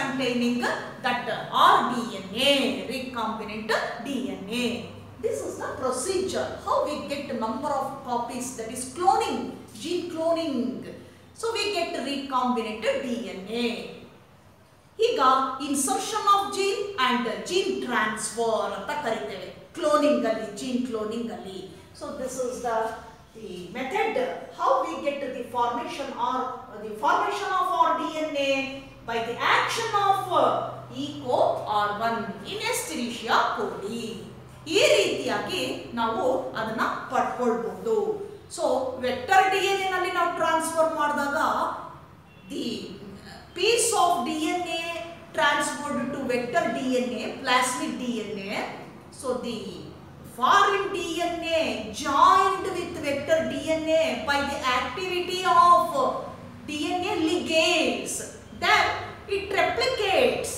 containing that rDNA, recombinant DNA. This is the procedure. How we get number of copies that is cloning, gene cloning. So we get recombinant DNA. ಈಗ insertion of gene and gene transfer ಅಂತ ಕರಿತೇವೆ cloning ಅಲ್ಲಿ gene cloning ಅಲ್ಲಿ so this is the the method how we get the formation or the formation of R D N A by the action of Eco R one in Escherichia coli ಈ ರೀತಿಯಾಗಿ ನಾವು ಅದನ್ನ ಪಡ್ಕೊಳ್ಬಹುದು so vector D N A ನಲ್ಲಿ ನಾವು transfer ಮಾಡಿದಾಗ the piece of DNA transferred to vector DNA, plasmid DNA. So the foreign DNA joined with vector DNA by the activity of DNA ligase. Then it replicates.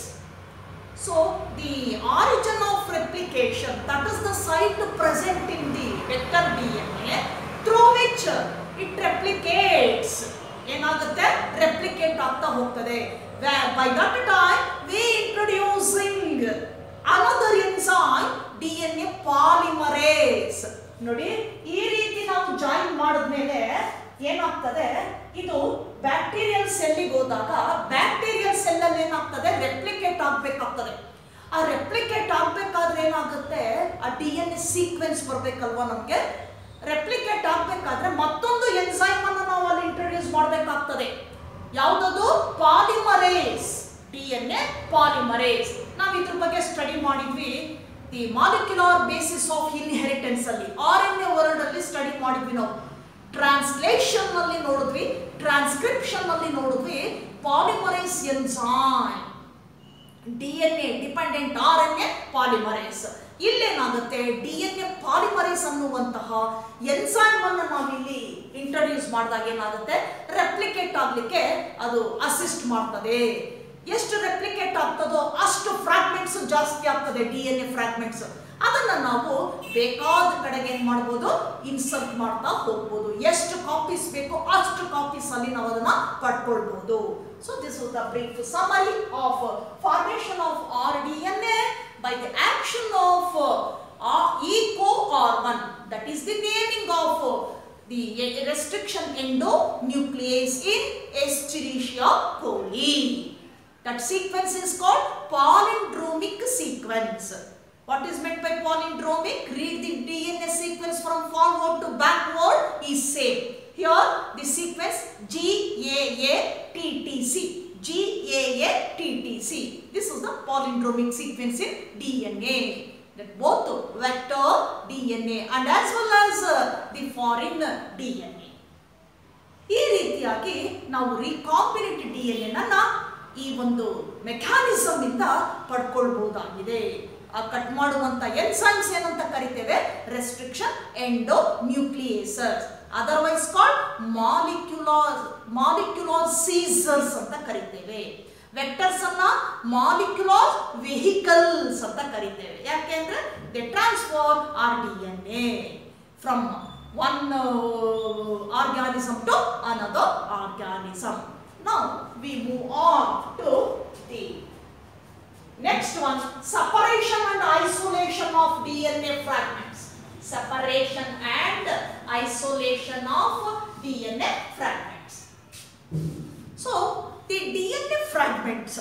So the origin of replication, that is the site present in the vector DNA through which it replicates. ಏನಾಗುತ್ತೆ replicate ಆಗ್ತಾ ಹೋಗ್ತದೆ by that time we introducing another enzyme D N A polymerase ನೋಡಿ ಈ ರೀತಿ ನಾವು join ಮಾಡಿದ್ಮೇಲೆ ಏನಾಗ್ತದೆ ಇದು ಬ್ಯಾಕ್ಟೀರಿಯಲ್ ಸೆಲ್ಲಿಗೆ ಹೋದಾಗ ಬ್ಯಾಕ್ಟೀರಿಯಲ್ ಸೆಲ್ ಅಲ್ಲಿ ಏನಾಗ್ತದೆ ರೆಪ್ಲಿಕೇಟ್ ಆಗ್ಬೇಕಾಗ್ತದೆ ಆ ರೆಪ್ಲಿಕೇಟ್ ಆಗ್ಬೇಕಾದ್ರೆ ಏನಾಗುತ್ತೆ ಆ ಡಿ ಎನ್ ಎ ಸೀಕ್ವೆನ್ಸ್ ಬರ್ಬೇಕಲ್ವಾ ನಮ್ಗೆ ರೆಪ್ಲಿಕೇಟ್ ಆಗ್ಬೇಕಾದ್ರೆ ಮತ್ತೊಂದು ಎನ್ಸೈಮ್ ಅನ್ನು ನಾವು ಅಲ್ಲಿ ಇಂಟ್ರೊಡ್ಯೂಸ್ ಮಾಡಬೇಕಾಗ್ತದೆ ಯಾವುದದು polymerase D N A polymerase ನಾವು ಇದ್ರ ಬಗ್ಗೆ ಸ್ಟಡಿ ಮಾಡಿದ್ವಿ the molecular basis of inheritance ಅಲ್ಲಿ ಆರ್ ಎನ್ ಎ ವರ್ಡ್ ಅಲ್ಲಿ ಸ್ಟಡಿ ಮಾಡಿದ್ವಿ ನಾವು ಟ್ರಾನ್ಸ್ಲೇಷನ್ ನಲ್ಲಿ ನೋಡಿದ್ವಿ ಟ್ರಾನ್ಸ್ಕ್ರಿಪ್ಷನ್ ನಲ್ಲಿ ನೋಡಿದ್ವಿ polymerase enzyme D N A dependent R N A polymerase ಇಲ್ಲೇನಾಗುತ್ತೆ ಡಿ ಎನ್ ಎ ಪಾಲಿಮರೇಸ್ ಅನ್ನುವಂತಹ ಎನ್ಸೈಮ್ ಅನ್ನು ನಾವಿಲ್ಲಿ ಇಂಟ್ರೊಡ್ಯೂಸ್ ಮಾಡಿದಾಗ ಏನಾಗುತ್ತೆ ರೆಪ್ಲಿಕೇಟ್ ಆಗ್ಲಿಕ್ಕೆ ಅದು ಅಸಿಸ್ಟ್ ಮಾಡ್ತದೆ ಎಷ್ಟು ರೆಪ್ಲಿಕೇಟ್ ಆಗ್ತದೋ ಅಷ್ಟು ಫ್ರಾಗ್ಮೆಂಟ್ಸ್ ಜಾಸ್ತಿ ಆಗ್ತದೆ ಡಿ ಎನ್ ಎ ಫ್ರಾಗ್ಮೆಂಟ್ಸ್ ಅದನ್ನ ನಾವು ಬೇಕಾದ ಕಡೆಗೆ ಏನ್ ಮಾಡ್ಬೋದು ಇನ್ಸರ್ಟ್ ಮಾಡ್ತಾ ಹೋಗ್ಬೋದು ಎಷ್ಟು ಕಾಪೀಸ್ ಬೇಕೋ ಅಷ್ಟು ಕಾಪೀಸ್ ಅಲ್ಲಿ ನಾವು ಅದನ್ನ ಪಡ್ಕೊಳ್ಬಹುದು so this is the brief summary of formation of R D N A by the action of uh, uh, eco-R1 that is the naming of uh, the uh, restriction endonuclease in Escherichia coli. That sequence is called palindromic sequence. What is meant by palindromic? Read the DNA sequence from forward to backward is same. Here the sequence GAATTC. GAATTC. This is the palindromic sequence in DNA. That both vector DNA and as well as uh, the foreign DNA. ಈ ರೀತಿಯಾಗಿ ನಾವು recombinant D N ಎನ್ನ ಈ ಒಂದು mechanism ಇಂದ ಪಡ್ಕೊಳ್ಬಹುದಾಗಿದೆ ಆ cut ಮಾಡುವಂತ enzymes ಏನಂತ ಕರಿತೇವೆ restriction endonucleases otherwise called molecular molecular scissors ಅಂತ ಕರಿತೇವೆ ವೆಕ್ಟರ್ಸ್ ಅನ್ನ ಮಾಲಿಕ್ಯುಲಾರ್ ವೆಹಿಕಲ್ಸ್ ಅಂತ ಕರಿತೇವೆ ಯಾಕೆಂದ್ರೆ they transfer r D N A from one organism to another organism now we move on to the Next one, separation and isolation of DNA fragments. Separation and isolation of DNA fragments. So, the DNA fragments,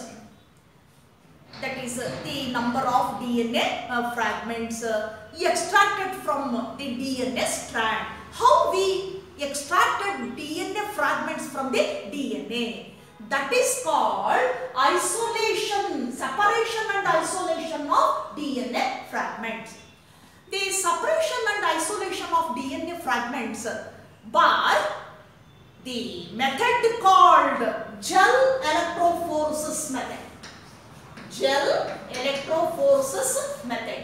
that is uh, the number of DNA uh, fragments uh, extracted from the DNA strand. How we extracted DNA fragments from the DNA? that is called isolation, separation and isolation of DNA fragments. The separation and isolation of DNA fragments by the method called gel electrophoresis method. Gel electrophoresis method.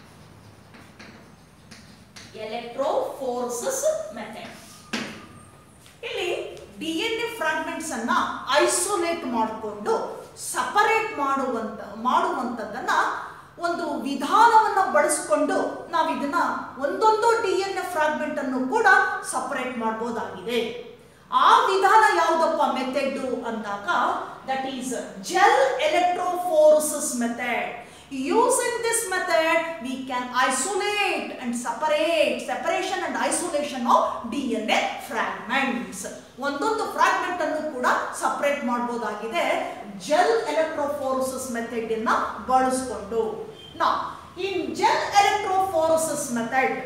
Electrophoresis method. ಇಲ್ಲಿ D N A fragments ಅನ್ನ isolate ಮಾಡಿಕೊಂಡು separate ಮಾಡುವಂತ ಮಾಡುವಂಥದ್ದನ್ನ ಒಂದು ವಿಧಾನವನ್ನ ಬಳಸಿಕೊಂಡು ನಾವು ಇದನ್ನ ಒಂದೊಂದು ಡಿ ಎನ್ ಎ ಫ್ರಾಗ್ಮೆಂಟ್ ಅನ್ನು ಕೂಡ ಸಪರೇಟ್ ಮಾಡಬಹುದಾಗಿದೆ ಆ ವಿಧಾನ ಯಾವುದಪ್ಪ ಮೆಥಡ್ ಅಂದಾಗ that is gel electrophoresis method using this method we can isolate and separate separation and isolation of DNA fragments ಒಂದೊಂದು ಫ್ರಾಗ್ಮೆಂಟ್ ಅನ್ನು ಕೂಡ ಸಪರೇಟ್ ಮಾಡಬಹುದಾಗಿದೆ ಜೆಲ್ ಎಲೆಕ್ಟ್ರೋಫೋರ್ಸಸ್ ಮೆಥಡ್ ಅನ್ನ ಬಳಸಿಕೊಂಡು ನಾ in gel electrophoresis method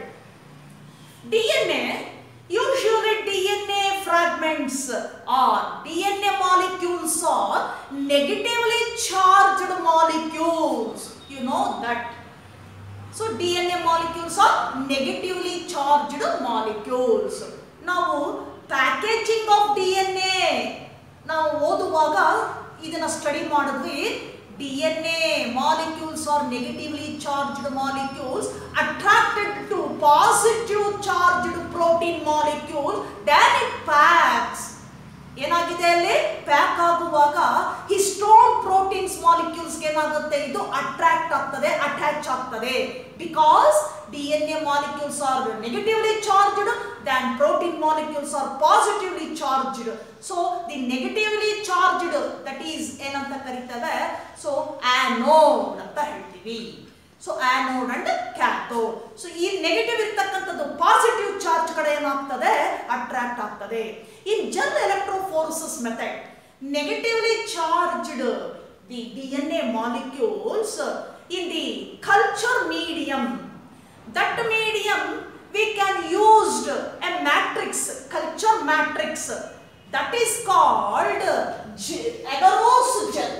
DNA usually DNA fragments or DNA molecules are negatively charged molecules you know that so DNA molecules are negatively charged molecules ನಾವು packaging of D N A ನಾವು ಓದುವಾಗ ಇದನ್ನ study ಮಾಡಿದ್ವಿ D N A molecules are negatively charged molecules attracted to positive charged protein molecule than it packs ಏನಾಗಿದೆ ಅಲ್ಲಿ pack ಆಗುವಾಗ histone proteins molecules ಏನಾಗುತ್ತೆ ಇದು ಅಟ್ರಾಕ್ಟ್ ಆಗ್ತದೆ ಅಟ್ಯಾಚ್ ಆಗ್ತದೆ because D N A molecules are negatively charged than protein molecules are positively charged so the negatively charged that is ಏನಂತ ಕರಿತೇವೆ so anode ಅಂತ ಹೇಳ್ತೀವಿ so anode and cathode so ಈ negative ಇರ್ತಕ್ಕಂಥದ್ದು ಪಾಸಿಟಿವ್ ಚಾರ್ಜ್ ಕಡೆ ಏನಾಗ್ತದೆ attract ಆಗ್ತದೆ in gel electrophoresis method negatively charged the D N A molecules in the culture medium that medium we can used a matrix culture matrix that is called ge- agarose gel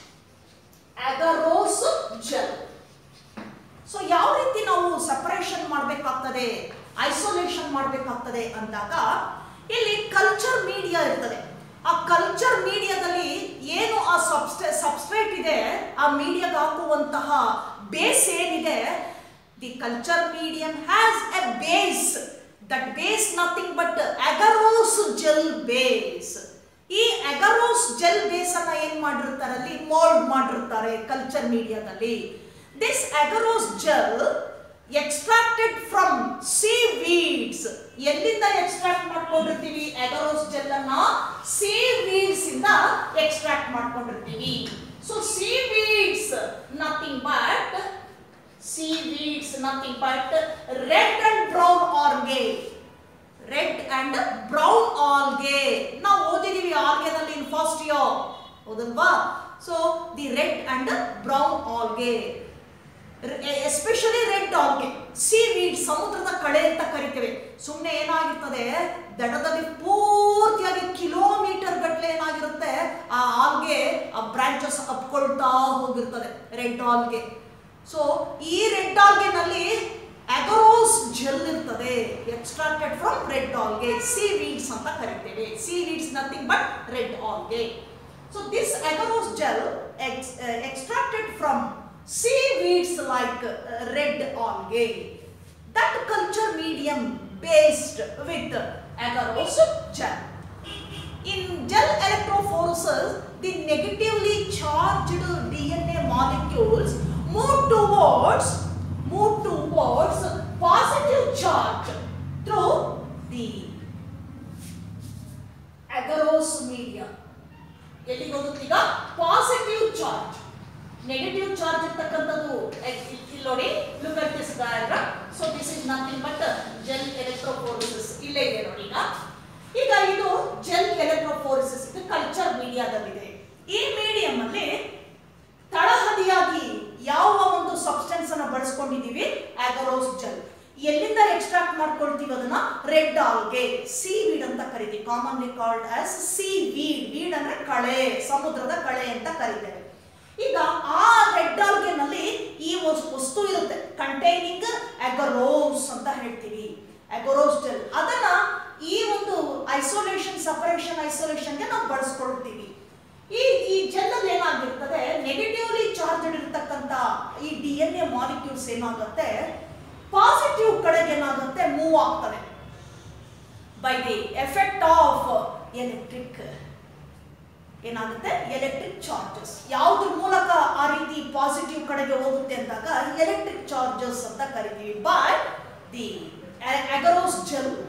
agarose gel so ಯಾವ ರೀತಿ ನಾವು separation ಮಾಡಬೇಕಾಗ್ತದೆ isolation ಮಾಡಬೇಕಾಗ್ತದೆ ಅಂದಾಗ ಇಲ್ಲಿ culture media ಇರ್ತದೆ ಆ culture ಮೀಡಿಯಾದಲ್ಲಿ ಏನು ಆ ಸಬ್ಸ್ಟೆ ಸಬ್ಸ್ಟ್ರೇಟ್ ಇದೆ ಆ ಮೀಡಿಯಾಗೆ ಹಾಕುವಂತಹ ಬೇಸ್ ಏನಿದೆ the culture medium has a base that base nothing but agarose gel base ಈ ಅಗರೋಸ್ ಜೆಲ್ ಬೇಸ್ ಅನ್ನ ಏನ್ ಮಾಡಿರ್ತಾರೆ ಅಲ್ಲಿ ಮೋಲ್ಡ್ ಮಾಡಿರ್ತಾರೆ ಕಲ್ಚರ್ ಮೀಡಿಯಾದಲ್ಲಿ this agarose gel extracted from seaweeds ಎಲ್ಲಿಂದ ಎಕ್ಸ್ಟ್ರಾಕ್ಟ್ ಮಾಡ್ಕೊಂಡಿರ್ತೀವಿ ಅಗರೋಸ್ ಜೆಲ್ ಅನ್ನ ಸಿ ವೀಡ್ಸ್ ಇಂದ ಎಕ್ಸ್ಟ್ರಾಕ್ಟ್ ಮಾಡ್ಕೊಂಡಿರ್ತೀವಿ so seaweeds nothing but seaweeds nothing but red and brown algae red and brown algae ನಾವು ಓದಿದೀವಿ ಆಲ್ಗೆನಲ್ಲಿ in first year ಹೌದಲ್ವಾ so the red and brown algae especially red algae seaweed ಸಮುದ್ರದ ಕಳೆ ಅಂತ ಕರಿತೇವೆ ಸುಮ್ಮನೆ ಏನಾಗಿರ್ತದೆ ದಡದಲ್ಲಿ ಪೂರ್ತಿಯಾಗಿ kilometre ಗಟ್ಟಲೆ ಏನಾಗಿರುತ್ತೆ ಆ ಆಲ್ಗೆ ಆ ಬ್ರಾಂಚಸ್ ಅಪ್ಕೊಳ್ತಾ ಹೋಗಿರ್ತದೆ ರೆಡ್ ಆಲ್ಗೆ ಸೊ ಈ ರೆಡ್ ಆಲ್ಗೆನಲ್ಲಿ ಅಗರೋಸ್ ಜೆಲ್ ಇರ್ತದೆ extracted from red algae seaweeds ಅಂತ ಕರಿತೇವೆ seaweeds nothing but red algae so this agarose gel extracted from seaweeds like uh, red algae. That culture medium based with agarose gel. In gel electrophoresis, the negatively charged DNA molecules move towards move towards positive charge through the agarose media. ಎಲ್ಲಿಗೆ ಹೋಗುತ್ತೆ ಈಗ positive charge negative charge ಇರ್ತಕ್ಕಂಥದ್ದು ಇಲ್ಲಿ ನೋಡಿ look at this diagram so this is nothing but gel electrophoresis ಇಲ್ಲೇ ಇದೆ ನೋಡಿ ಈಗ ಈಗ ಇದು ಜೆಲ್ ಎಲೆಕ್ಟ್ರೋಫೋರಿಸಿಸ್ ಇದು ಕಲ್ಚರ್ ಮೀಡಿಯಾದಲ್ಲಿದೆ ಈ ಮೀಡಿಯಂ ಅಲ್ಲಿ ತಳಹದಿಯಾಗಿ ಯಾವ ಒಂದು ಸಬ್ಸ್ಟೆನ್ಸ್ ಅನ್ನ ಬಳಸ್ಕೊಂಡಿದೀವಿ ಆಗರೋಸ್ ಜೆಲ್ ಎಲ್ಲಿಂದ ಎಕ್ಸ್ಟ್ರಾಕ್ಟ್ ಮಾಡ್ಕೊಳ್ತೀವಿ ಅದನ್ನ ರೆಡ್ ಆಲ್ಗೆ ಸಿ ವೀಡ್ ಅಂತ ಕರಿತೀವಿ commonly called as seaweed weed ಅಂದ್ರೆ ಕಳೆ ಸಮುದ್ರದ ಕಳೆ ಅಂತ ಕರಿತೇವೆ ಈಗ ಆ ರೆಡ್ ಆಲ್ಗೆನಲ್ಲಿ ಈ ವಸ್- ವಸ್ತು ಇರುತ್ತೆ ಕಂಟೈನಿಂಗ್ ಅಗರೋಸ್ ಅಂತ ಹೇಳ್ತೀವಿ ಅಗರೋಸ್ ಜೆಲ್ ಅದನ್ನ ಈ ಒಂದು ಐಸೋಲೇಷನ್ ಸಪರೇಷನ್ ಐಸೋಲೇಷನ್ಗೆ ನಾವು ಬಳಸ್ಕೊಳ್ತೀವಿ ಈ ಈ ಜೆಲ್ ಅಲ್ಲಿ ಏನಾಗಿರ್ತದೆ ನೆಗೆಟಿವ್ಲಿ ಚಾರ್ಜ್ ಇರತಕ್ಕಂತ ಈ ಡಿ ಎನ್ ಎ ಮಾಲಿಕ್ಯೂಲ್ಸ್ ಏನಾಗುತ್ತೆ ಪಾಸಿಟಿವ್ ಕಡೆಗೆ ಏನಾಗುತ್ತೆ ಮೂವ್ ಆಗ್ತದೆ by the effect of electric ಏನಾಗುತ್ತೆ ಎಲೆಕ್ಟ್ರಿಕ್ ಚಾರ್ಜಸ್ ಯಾವ್ದ್ರ ಮೂಲಕ ಆ ರೀತಿ ಪಾಸಿಟಿವ್ ಕಡೆಗೆ ಹೋಗುತ್ತೆ ಅಂದಾಗ ಎಲೆಕ್ಟ್ರಿಕ್ ಚಾರ್ಜಸ್ ಅಂತ ಕರಿತೀವಿ ಬೈ ದಿ ಅಗರೋಸ್ ಜೆಲ್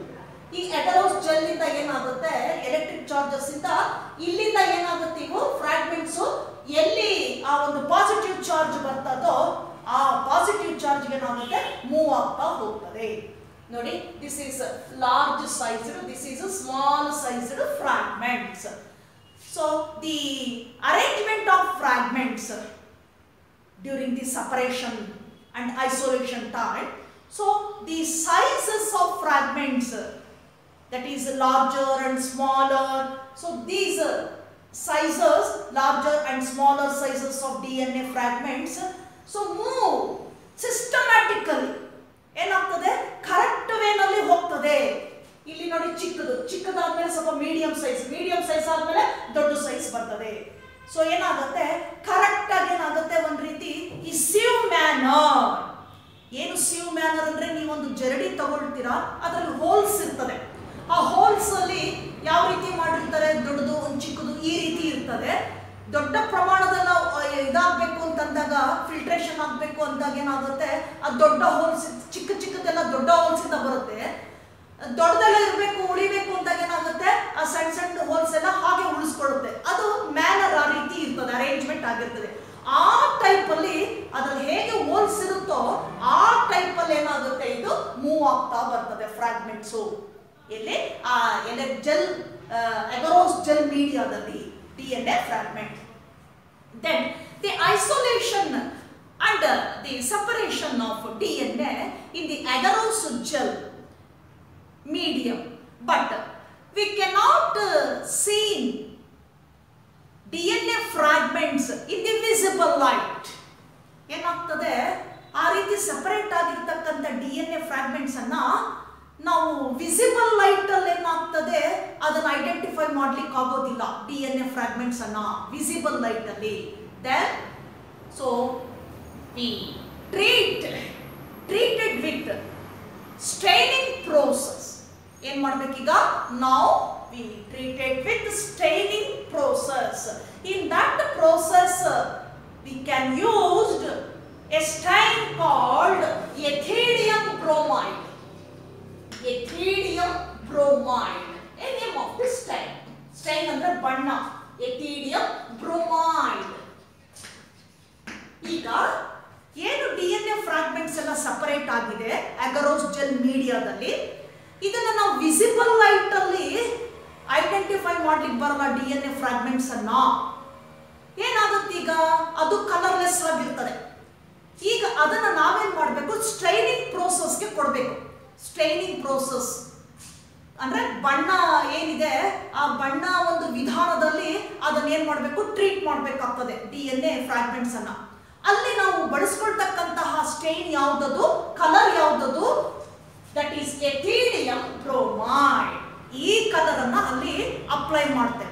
ಈ ಎಟರೋಸ್ ಜೆಲ್ ಇಂದ ಏನಾಗುತ್ತೆ ಎಲೆಕ್ಟ್ರಿಕ್ ಚಾರ್ಜಸ್ ಇಂದ ಇಲ್ಲಿಂದ ಏನಾಗುತ್ತೆ ಇವು ಫ್ರಾಗ್ಮೆಂಟ್ಸ್ ಎಲ್ಲಿ ಆ ಒಂದು ಪಾಸಿಟಿವ್ ಚಾರ್ಜ್ ಬರ್ತದೋ ಆ ಪಾಸಿಟಿವ್ ಚಾರ್ಜ್ ಏನಾಗುತ್ತೆ ಮೂವ್ ಆಗ್ತಾ ಹೋಗ್ತದೆ ನೋಡಿ this is large sized this is small sized fragments so the arrangement of fragments during the separation and isolation time. So the sizes of fragments uh, that is larger and smaller. So these uh, sizes, larger and smaller sizes of DNA fragments, uh, so move systematically. ಏನಾಗ್ತದೆ correct ವೇನಲ್ಲಿ ಹೋಗ್ತದೆ ಇಲ್ಲಿ ನೋಡಿ ಚಿಕ್ಕದು ಚಿಕ್ಕದಾದ್ಮೇಲೆ ಸ್ವಲ್ಪ medium size medium size ಆದ್ಮೇಲೆ ದೊಡ್ಡ size ಬರ್ತದೆ ಸೊ ಏನಾಗುತ್ತೆ ಕರೆಕ್ಟ್ ಆಗಿ ಏನಾಗುತ್ತೆ ಒಂದ್ ರೀತಿ ಈ ಸಿವ್ ಮ್ಯಾನರ್ ಏನು ಸಿವ್ ಮ್ಯಾನರ್ ಅಂದ್ರೆ ನೀವೊಂದು ಜರಡಿ ತಗೊಳ್ತೀರಾ ಅದರಲ್ಲಿ ಹೋಲ್ಸ್ ಇರ್ತದೆ ಆ ಹೋಲ್ಸ್ ಅಲ್ಲಿ ಯಾವ ರೀತಿ ಮಾಡಿರ್ತಾರೆ ದೊಡ್ಡದು ಒಂದು ಚಿಕ್ಕದು ಈ ರೀತಿ ಇರ್ತದೆ ದೊಡ್ಡ ಪ್ರಮಾಣದಲ್ಲಿ ನಾವು ಅಹ್, ಇದಾಗ್ಬೇಕು ಅಂತಂದಾಗ ಫಿಲ್ಟ್ರೇಷನ್ ಆಗ್ಬೇಕು ಅಂದಾಗ ಏನಾಗುತ್ತೆ ಆ ದೊಡ್ಡ ಹೋಲ್ಸ್ ಚಿಕ್ಕ ಚಿಕ್ಕದೆಲ್ಲ ದೊಡ್ಡ ಹೋಲ್ಸ್ ಇಂದ ಬರುತ್ತೆ ದೊಡ್ಡದೆಲ್ಲ ಇರಬೇಕು ಉಳಿಬೇಕು ಅಂದಾಗ ಏನಾಗುತ್ತೆ ಆ ಸಣ್ಣ ಸಣ್ಣ ಹೋಲ್ಸ್ ಎಲ್ಲ ಹಾಗೆ ಉಳಿಸ್ಕೊಳ್ಳುತ್ತೆ ಅದು ಮ್ಯಾನರ್ ಆ ರೀತಿ ಇರ್ತದೆ ಅರೇಂಜ್ಮೆಂಟ್ ಆಗಿರ್ತದೆ ಆ ಟೈಪ್ ಅಲ್ಲಿ ಅದ್ರಲ್ಲಿ ಹೇಗೆ ಹೋಲ್ಸ್ ಇರುತ್ತೋ ಆ ಟೈಪ್ ಅಲ್ಲಿ ಏನಾಗುತ್ತೆ ಇದು ಮೂವ್ ಆಗ್ತಾ ಬರ್ತದೆ ಫ್ರಾಗ್ಮೆಂಟ್ಸು ಎಲ್ಲಿ ಆ ಎಲೆ ಜೆಲ್ ಎಗರೋಸ್ ಜೆಲ್ ಮೀಡಿಯಾದಲ್ಲಿ D N A fragment then the isolation and uh, the separation of DNA in the agarose gel medium but we cannot uh, see DNA fragments in the visible light ಏನಾಗ್ತದೆ ಆ ರೀತಿ separate ಆಗಿರ್ತಕ್ಕಂಥ D N A fragments ಅನ್ನ ನಾವು visible light ಅಲ್ಲಿ ಏನಾಗ್ತದೆ ಅದನ್ನ identify ಮಾಡ್ಲಿಕ್ಕೆ ಆಗೋದಿಲ್ಲ ಡಿ ಎನ್ ಎ ಫ್ರಾಗ್ಮೆಂಟ್ಸ್ ಅನ್ನ ವಿಸಿಬಲ್ ಲೈಟ್ ಅಲ್ಲಿ then so we treat treated with staining process ಏನ್ ಮಾಡ್ಬೇಕೀಗ ನಾವು we treated with staining process in that process we can use a stain called ethidium bromide. Ethidium bromide. A name of this stain. Stain ಅಂದ್ರೆ ಬಣ್ಣ ethidium bromide. ಈಗ ಏನು D N A fragments ಎಲ್ಲ separate ಆಗಿದೆ agarose gel ಮೀಡಿಯಾದಲ್ಲಿ ಇದನ್ನ ನಾವು visible light ಅಲ್ಲಿ ಐಡೆಂಟಿಫೈ ಮಾಡ್ಲಿಕ್ಕೆ ಬರಲ್ಲ ಡಿ ಎನ್ ಎ ಫ್ರಾಗ್ಮೆಂಟ್ಸ್ ಅನ್ನ ಏನಾಗುತ್ತೆ ಈಗ ಅದು ಕಲರ್ಲೆಸ್ ಆಗಿರ್ತದೆ ಈಗ ಅದನ್ನ ನಾವೇನ್ ಮಾಡಬೇಕು ಸ್ಟ್ರೈನಿಂಗ್ ಪ್ರೋಸೆಸ್ಗೆ ಕೊಡಬೇಕು ಸ್ಟ್ರೈನಿಂಗ್ ಪ್ರೋಸೆಸ್ ಅಂದ್ರೆ ಬಣ್ಣ ಏನಿದೆ ಆ ಬಣ್ಣ ಒಂದು ವಿಧಾನದಲ್ಲಿ ಅದನ್ನ ಏನ್ ಮಾಡಬೇಕು ಟ್ರೀಟ್ ಮಾಡಬೇಕಾಗ್ತದೆ ಡಿ ಎನ್ ಎ ಫ್ರಾಗ್ಮೆಂಟ್ಸ್ ಅನ್ನ ಅಲ್ಲಿ ನಾವು ಬಳಸ್ಕೊಳ್ತಕ್ಕಂತಹ ಸ್ಟೈನ್ ಯಾವ್ದದು ಕಲರ್ ಯಾವ್ದದು ದಟ್ ಈಸ್ ಎಥೀಡಿಯಂ ಬ್ರೋಮೈಡ್ ಈ ಕಲರ್ ಅನ್ನ ಅಲ್ಲಿ ಅಪ್ಲೈ ಮಾಡ್ತೇವೆ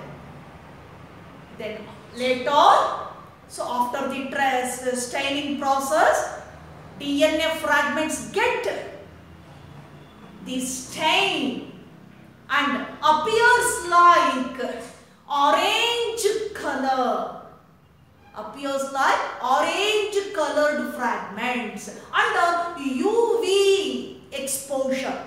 then later so after the trace staining process dna fragments get the stain and appears like orange color appears like orange colored fragments under uv exposure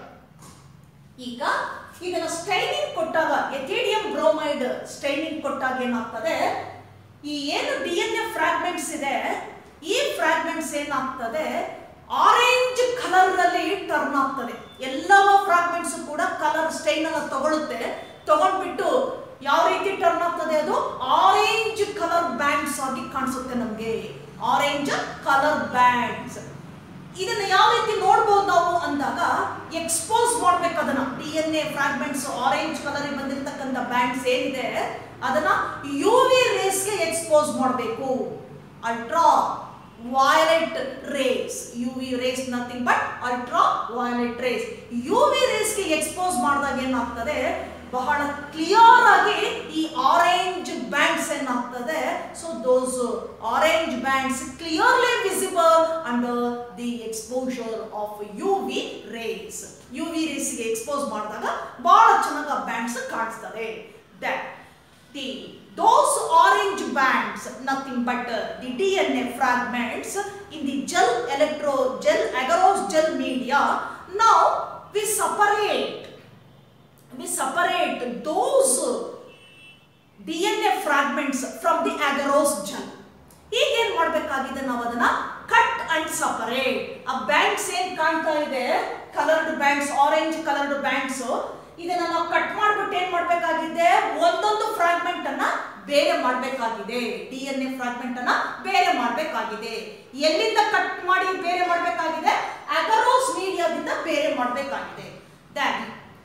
ಈಗ ಇದನ್ನ staining ಕೊಟ್ಟಾಗ ಎಥೇಡಿಯಂ bromide staining ಕೊಟ್ಟಾಗ ಏನಾಗ್ತದೆ ಈ ಏನು ಡಿ ಎನ್ ಎ ಫ್ರಾಗ್ಮೆಂಟ್ಸ್ ಇದೆ ಈ fragments ಏನಾಗ್ತದೆ ಆರೆಂಜ್ ಕಲರ್ ಅಲ್ಲಿ ಟರ್ನ್ ಆಗ್ತದೆ ಎಲ್ಲವ ಫ್ರಾಗ್ಮೆಂಟ್ಸ್ ಕೂಡ ಕಲರ್ ಸ್ಟೈನ್ ಅನ್ನ ತಗೊಳುತ್ತೆ ತಗೊಂಡ್ಬಿಟ್ಟು ಯಾವ ರೀತಿ ಟರ್ನ್ ಆಗ್ತದೆ ಅದು ಆರೆಂಜ್ ಕಲರ್ ಬ್ಯಾಂಡ್ಸ್ ಆಗಿ ಕಾಣಿಸುತ್ತೆ ನಮಗೆ ಆರೆಂಜ್ ಕಲರ್ ಬ್ಯಾಂಡ್ಸ್ ಇದನ್ನ ಯಾವ ರೀತಿ ನೋಡ್ಬೋದು ನಾವು ಅಂದಾಗ ಎಕ್ಸ್ಪೋಸ್ ಮಾಡ್ಬೇಕು ಅದನ್ನ D N A fragments orange colour ಬಂದಿರತಕ್ಕಂಥ ಬ್ಯಾಂಡ್ಸ್ ಏನಿದೆ ಅದನ್ನ ಯು ವಿ ರೇಸ್ಗೆ ಎಕ್ಸ್ಪೋಸ್ ಮಾಡಬೇಕು ultraviolet rays U V rays nothing but ultraviolet rays U V ರೇಸ್ಗೆ ಎಕ್ಸ್ಪೋಸ್ ಮಾಡಿದಾಗ ಏನಾಗ್ತದೆ ಬಹಳ ಕ್ಲಿಯರ್ ಆಗಿ ಈ ಆರೆಂಜ್ ಬ್ಯಾಂಡ್ಸ್ ಏನಾಗ್ತದೆ so those orange bands clearly visible under the exposure of U V rays U V ರೇಸ್ಗೆ expose ಮಾಡಿದಾಗ ಬಹಳ ಚೆನ್ನಾಗಿ ಆ ಬ್ಯಾಂಡ್ಸ್ ಕಾಣಿಸ್ತದೆ that the those orange bands nothing but uh, the DNA fragments in the gel electro gel agarose gel media now we separate we separate those DNA fragments from the agarose gel. ಈಗ ಏನ್ ಮಾಡ್ಬೇಕಾಗಿದೆ ನಾವು ಅದನ್ನ cut and separate ಆ bands ಏನ್ ಕಾಣ್ತಾ ಇದೆ coloured bands orange coloured bands ಇದನ್ನ ನಾವು ಕಟ್ ಮಾಡ್ಬಿಟ್ಟು ಏನ್ ಮಾಡ್ಬೇಕಾಗಿದೆ ಒಂದೊಂದು ಫ್ರಾಗ್ಮೆಂಟ್ ಅನ್ನ ಬೇರೆ ಮಾಡ್ಬೇಕಾಗಿದೆ ಡಿ ಎನ್ ಎ ಫ್ರಾಗ್ಮೆಂಟ್ ಅನ್ನ ಬೇರೆ ಮಾಡ್ಬೇಕಾಗಿದೆ ಎಲ್ಲಿಂದ ಕಟ್ ಮಾಡಿ ಬೇರೆ ಮಾಡ್ಬೇಕಾಗಿದೆ ಅಗರೋಸ್ ಮೀಡಿಯಾದಿಂದ ಬೇರೆ ಮಾಡ್ಬೇಕಾಗಿದೆ that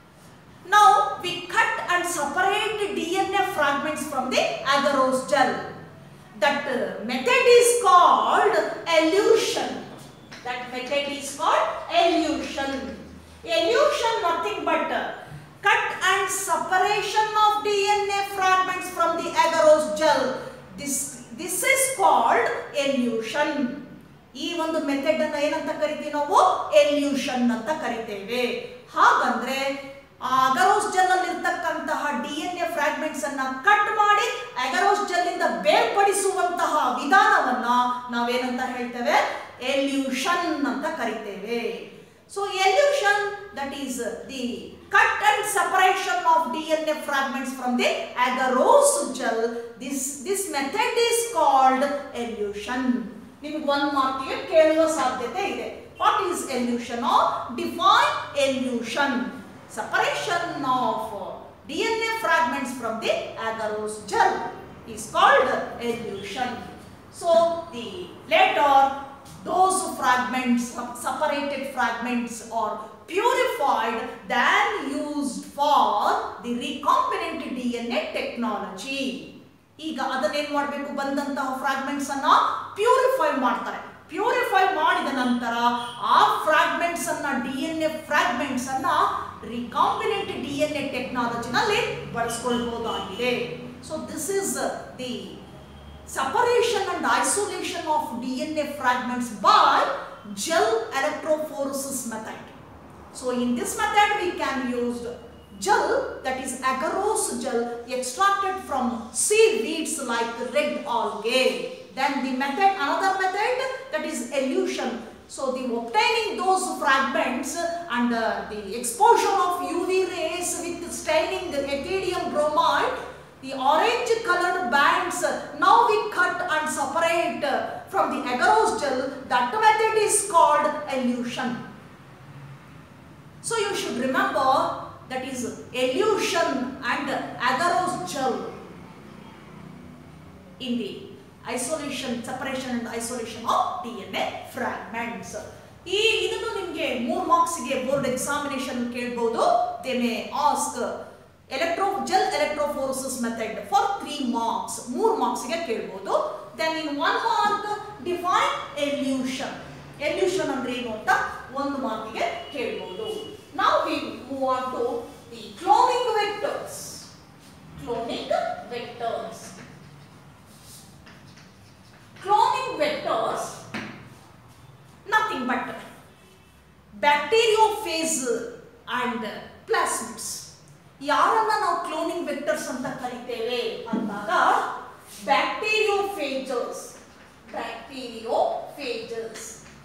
Now we cut and separate the DNA fragments from the agarose gel. That uh, method is called elution. That method is called elution. Elution nothing but uh, cut and separation of DNA fragments from the agarose gel. This, this is called elution. ಈ ಒಂದು method ಅನ್ನ ಏನಂತ ಕರಿತೀವಿ ನಾವು elution ಅಂತ ಕರಿತೇವೆ ಹಾಗಂದ್ರೆ ಆ ಅಗರೋಸ್ ಜೆಲ್ ಅಲ್ಲಿ ಇರ್ತಕ್ಕಂತಹ ಡಿ ಎನ್ ಎ ಫ್ರಾಗ್ಮೆಂಟ್ಸ್ ಅನ್ನ ಕಟ್ ಮಾಡಿ ಅಗರೋಸ್ ಜೆಲ್ ಇಂದ ಬೇರ್ಪಡಿಸುವಂತಹ ವಿಧಾನವನ್ನ ನಾವೇನಂತ ಹೇಳ್ತೇವೆ ಎಲ್ಯೂಷನ್ ಅಂತ ಕರಿತೇವೆ so elution that is the cut and separation of D N A fragments from the agarose gel this this method is called elution ನಿಮ್ಗೆ ಒಂದು ಮಾರ್ಕಿಗೆ ಕೇಳುವ ಸಾಧ್ಯತೆ ಇದೆ what is elution or define elution separation of DNA fragments from the agarose gel is called elution. So the later those fragments, separated fragments are purified than used for the recombinant DNA technology. ಈಗ ಅದನ್ನೇನ್ ಮಾಡಬೇಕು ಬಂದಂತಹ fragments ಅನ್ನ purify ಮಾಡ್ತಾರೆ purify ಮಾಡಿದ ನಂತರ ಆ fragments ಅನ್ನ D N A fragments ಅನ್ನ ರಿಕಾಂಬಿನೆಂಟ್ ಡಿ ಎನ್ ಎ ಟೆಕ್ನಾಲಜಿನಲ್ಲಿ ಬಳಸ್ಕೊಳ್ಬಹುದಾಗಿದೆ so this is the separation and isolation of D N A fragments by gel electrophoresis method So in this method we can use gel that is agarose gel extracted from seaweeds like red algae. Then the method, another method that is elution. So the obtaining those fragments and uh, the exposure of UV rays with staining the ethidium bromide, the orange colored bands uh, now we cut and separate uh, from the agarose gel. That method is called elution. So you should remember that is elution and agarose gel in the isolation, separation and isolation of DNA fragments. ಈ ಇದನ್ನು ನಿಮಗೆ ಮೂರು ಮಾರ್ಕ್ಸ್ಗೆ board examination ಕೇಳ್ಬೋದು they may ask electro gel electrophoresis method for three marks ಮೂರು ಮಾರ್ಕ್ಸ್ಗೆ ಕೇಳ್ಬೋದು then in one mark define elution elution ಅಂದ್ರೆ ಏನು ಅಂತ ಒಂದು ಮಾರ್ಕಿಗೆ ಕೇಳ್ಬೋದು ನಾವು we move on to the cloning vectors cloning vectors cloning vectors nothing but bacteriophage and plasmids ಯಾರನ್ನ ನಾವು ಕ್ಲೋನಿಂಗ್ ವೆಕ್ಟರ್ಸ್ ಅಂತ ಕರಿತೇವೆ ಅಂದಾಗ ಬ್ಯಾಕ್ಟೀರಿಯೋಫೇಜಸ್ ಬ್ಯಾಕ್ಟೀರಿಯೋಫೇಜಸ್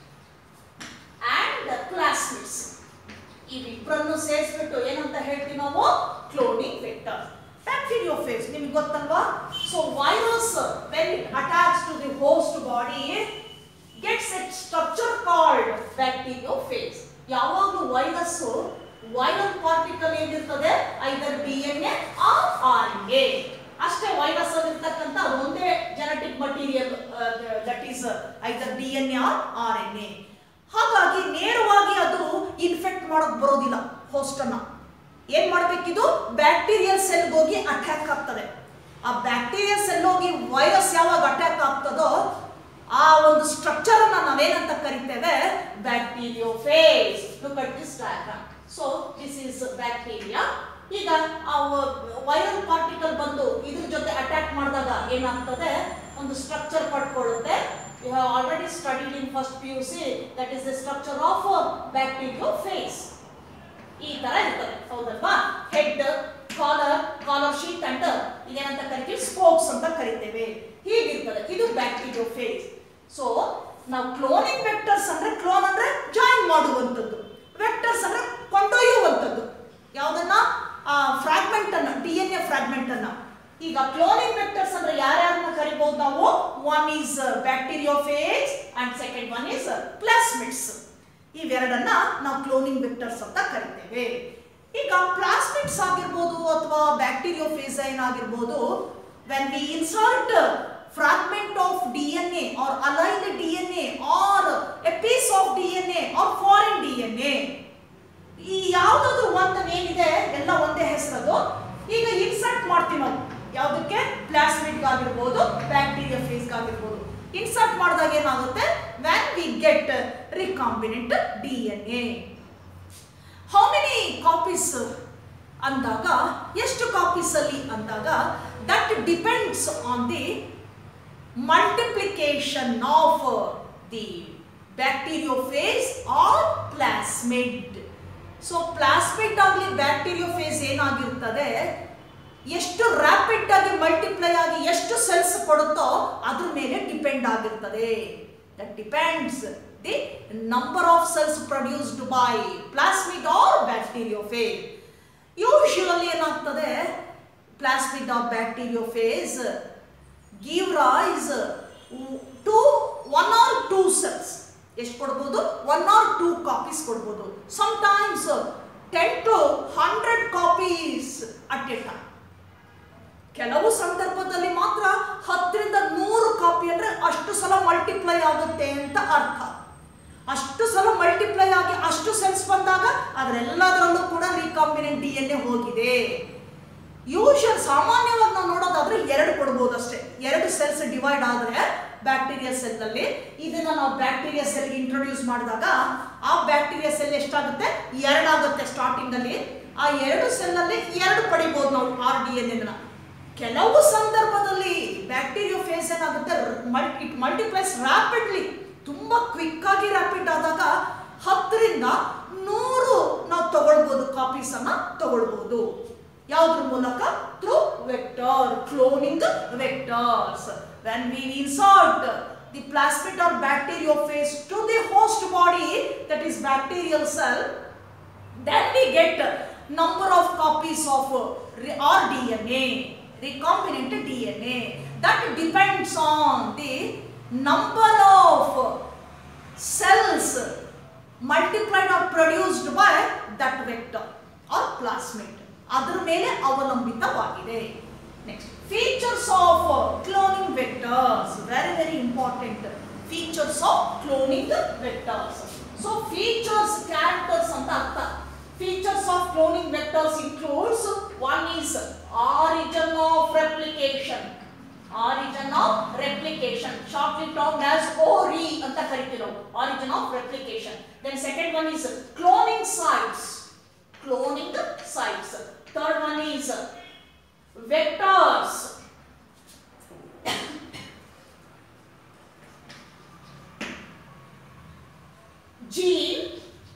ಅಂಡ್ ಪ್ಲಾಸ್ಮಿಡ್ಸ್ ಇವಿಬ್ಬರನ್ನು ಸೇರಿಸ್ಬಿಟ್ಟು ಏನಂತ ಹೇಳ್ತೀವಿ ನಾವು ಕ್ಲೋನಿಂಗ್ ವೆಕ್ಟರ್ ಬ್ಯಾಕ್ಟೀರಿಯೋಫೇಜ್ ನಿಮ್ಗೆ ಗೊತ್ತಲ್ವಾ so virus when it attach to the host body gets it structure called bacteriophage ಯಾವಾಗಲೂ ವೈರಸ್ ವೈರಲ್ ಪಾರ್ಟಿಕಲ್ ಏನಿರ್ತದೆ either D N A R R A ಅಷ್ಟೇ ವೈರಸ್ ಅಲ್ಲಿ ಇರ್ತಕ್ಕಂಥ ಒಂದೇ genetic material that is either D N A R R N A ಹಾಗಾಗಿ ನೇರವಾಗಿ ಅದು infect ಮಾಡೋಕ್ ಬರೋದಿಲ್ಲ ಹೋಸ್ಟ್ ಅನ್ನ ಏನ್ ಮಾಡ್ಬೇಕಿದು ಬ್ಯಾಕ್ಟೀರಿಯಲ್ ಸೆಲ್ ಹೋಗಿ ಅಟ್ಯಾಕ್ ಆಗ್ತದೆ ಆ ಬ್ಯಾಕ್ಟೀರಿಯಲ್ ಸೆಲ್ ಹೋಗಿ ವೈರಸ್ ಯಾವಾಗ ಅಟ್ಯಾಕ್ ಆಗ್ತದೋ ಆ ಒಂದು ಸ್ಟ್ರಕ್ಚರ್ ಅನ್ನ ನಾವೇನಂತ ಕರಿತೇವೆ bacteriophage look at this diagram so this is bacteria ಈಗ ಆ ವೈರಲ್ ಪಾರ್ಟಿಕಲ್ ಬಂದು ಇದ್ರ ಜೊತೆ ಅಟ್ಯಾಕ್ ಮಾಡಿದಾಗ ಏನಾಗ್ತದೆ ಒಂದು ಸ್ಟ್ರಕ್ಚರ್ ಪಡ್ಕೊಳ್ಳುತ್ತೆ you have already studied in first P U C that is the structure of bacteriophage ಈ ತರ ಇರ್ತದೆ ಹೌದಲ್ವಾ head collar collar sheath and ಇದೇನಂತ ಕರಿತೀವಿ ಸ್ಪೋಕ್ಸ್ ಅಂತ ಕರಿತೇವೆ ಹೀಗಿರ್ತದೆ ಇದು ಬ್ಯಾಕ್ಟೀರಿಯೋಫೇಸ್ ಸೊ ನಾವು ಕ್ಲೋನಿಂಗ್ ವೆಕ್ಟರ್ಸ್ ಅಂದ್ರೆ ಕ್ಲೋನ್ ಅಂದ್ರೆ ಜಾಯಿನ್ ಮಾಡುವಂಥದ್ದು ವೆಕ್ಟರ್ಸ್ ಅಂದ್ರೆ ಕೊಂಡೊಯ್ಯುವಂಥದ್ದು ಯಾವುದನ್ನ ಆ ಫ್ರಾಗ್ಮೆಂಟ್ ಅನ್ನ ಡಿ ಎನ್ ಎ ಫ್ರಾಗ್ಮೆಂಟ್ ಅನ್ನ ಈಗ ಕ್ಲೋನಿಂಗ್ ವೆಕ್ಟರ್ಸ್ ಅಂದ್ರೆ ಯಾರ್ಯಾರನ್ನ ಕರಿಬಹುದು ನಾವು one is bacteriophage and second one is plasmids ಇವೆರಡನ್ನ ನಾವು ಕ್ಲೋನಿಂಗ್ ವೆಕ್ಟರ್ಸ್ ಅಂತ ಕರಿತೇವೆ ಈಗ ಪ್ಲಾಸ್ಮಿಡ್ಸ್ ಆಗಿರ್ಬೋದು ಅಥವಾ ಬ್ಯಾಕ್ಟೀರಿಯೋಫೇಜ್ ಏನಾಗಿರ್ಬೋದು when we insert fragment of DNA or aligned DNA or a piece of DNA or foreign DNA ಈ ಯಾವ್ದಾದ್ರು ಒಂದು ಏನಿದೆ ಎಲ್ಲ ಒಂದೇ ಹೆಸರದು ಈಗ ಇನ್ಸರ್ಟ್ ಮಾಡ್ತೀವಿ ನಾವು ಯಾವುದಕ್ಕೆ ಪ್ಲಾಸ್ಮಿಡ್ ಆಗಿರ್ಬೋದು ಬ್ಯಾಕ್ಟೀರಿಯಾ ಫೇಸ್ ಆಗಿರ್ಬೋದು ಇನ್ಸರ್ಟ್ ಮಾಡಿದಾಗ ಏನಾಗುತ್ತೆ when we get recombinant D N A how many copies ಅಂದಾಗ ಎಷ್ಟು ಕಾಪೀಸ್ ಅಲ್ಲಿ ಅಂದಾಗ that depends on the multiplication of the bacteriophage or plasmid. So plasmid ಆಗಲಿ ಬ್ಯಾಕ್ಟೀರಿಯೋಫೇಸ್ ಏನಾಗಿರ್ತದೆ ಎಷ್ಟು ರ್ಯಾಪಿಡ್ ಆಗಿ ಮಲ್ಟಿಪ್ಲೈ ಆಗಿ ಎಷ್ಟು ಸೆಲ್ಸ್ ಕೊಡುತ್ತೋ ಅದ್ರ ಮೇಲೆ ಡಿಪೆಂಡ್ ಆಗಿರ್ತದೆ that depends the number of cells produced by plasmid or bacteriophage usually ಏನಾಗ್ತದೆ plasmid or bacteriophage give rise to one or two cells ಎಷ್ಟು ಕೊಡ್ಬೋದು ಒನ್ ಆರ್ ಟೂ ಕಾಪೀಸ್ ಕೊಡ್ಬೋದು sometimes ten to hundred copies at a time ಕೆಲವು ಸಂದರ್ಭದಲ್ಲಿ ಮಾತ್ರ ಹತ್ತರಿಂದ ನೂರು copy ಅಂದ್ರೆ ಅಷ್ಟು ಸಲ ಮಲ್ಟಿಪ್ಲೈ ಆಗುತ್ತೆ ಅಂತ ಅರ್ಥ ಅಷ್ಟು ಸಲ ಮಲ್ಟಿಪ್ಲೈ ಆಗಿ ಅಷ್ಟು ಸೆಲ್ಸ್ ಬಂದಾಗ ಅದರೆಲ್ಲದರಲ್ಲೂ ಕೂಡ ರೀಕಾಂಬಿನೆಂಟ್ ಡಿ ಎನ್ ಎ ಹೋಗಿದೆ ಯೂಶಲ್ ಸಾಮಾನ್ಯವಾಗಿ ನಾವು ನೋಡೋದಾದ್ರೆ ಎರಡು ಕೊಡ್ಬೋದು ಅಷ್ಟೇ ಎರಡು ಸೆಲ್ಸ್ ಡಿವೈಡ್ ಆದರೆ ಬ್ಯಾಕ್ಟೀರಿಯಾ ಸೆಲ್ ಅಲ್ಲಿ ಇದನ್ನ ನಾವು ಬ್ಯಾಕ್ಟೀರಿಯಾ ಸೆಲ್ ಇಂಟ್ರೊಡ್ಯೂಸ್ ಮಾಡಿದಾಗ ಆ ಬ್ಯಾಕ್ಟೀರಿಯಾ ಸೆಲ್ ಎಷ್ಟಾಗುತ್ತೆ ಎರಡಾಗುತ್ತೆ ಸ್ಟಾರ್ಟಿಂಗ್ ಅಲ್ಲಿ ಆ ಎರಡು ಸೆಲ್ ಅಲ್ಲಿ ಎರಡು ಪಡಿಬಹುದು ನಾವು ಆರ್ ಡಿ ಎನ್ ಎನ್ನ ಕೆಲವು ಸಂದರ್ಭದಲ್ಲಿ ಬ್ಯಾಕ್ಟೀರಿಯಾ ಫೇಸ್ ಏನಾಗುತ್ತೆ ಇಟ್ ಮಲ್ಟಿಪ್ಲೈಸ್ ರ್ಯಾಪಿಡ್ಲಿ ತುಂಬಾ ಕ್ವಿಕ್ ಆಗಿ ರ್ಯಾಪಿಡ್ ಆದಾಗ ಹತ್ತರಿಂದ ನೂರು ನಾವು ತಗೊಳ್ಬೋದು ಕಾಪೀಸ್ ಅನ್ನ ತಗೊಳ್ಬೋದು ಯಾವುದ್ರ ಮೂಲಕ through vector cloning vectors when we insert the plasmid or bacteriophage to the host body that is bacterial cell then we get number of copies of re- or DNA recombinant DNA that depends on the number of cells multiplied or produced by that vector or plasmid ಅದರ ಮೇಲೆ ಅವಲಂಬಿತವಾಗಿದೆ next features of cloning vectors very very important features of cloning vectors so features characters ಅಂತ ಅರ್ಥ features of cloning vectors includes one is origin of replication origin of replication shortly termed as ori ಅಂತ ಕರಿತೀವಿ ನಾವು origin of replication then second one is cloning sites cloning sites. Third one is vectors. Gene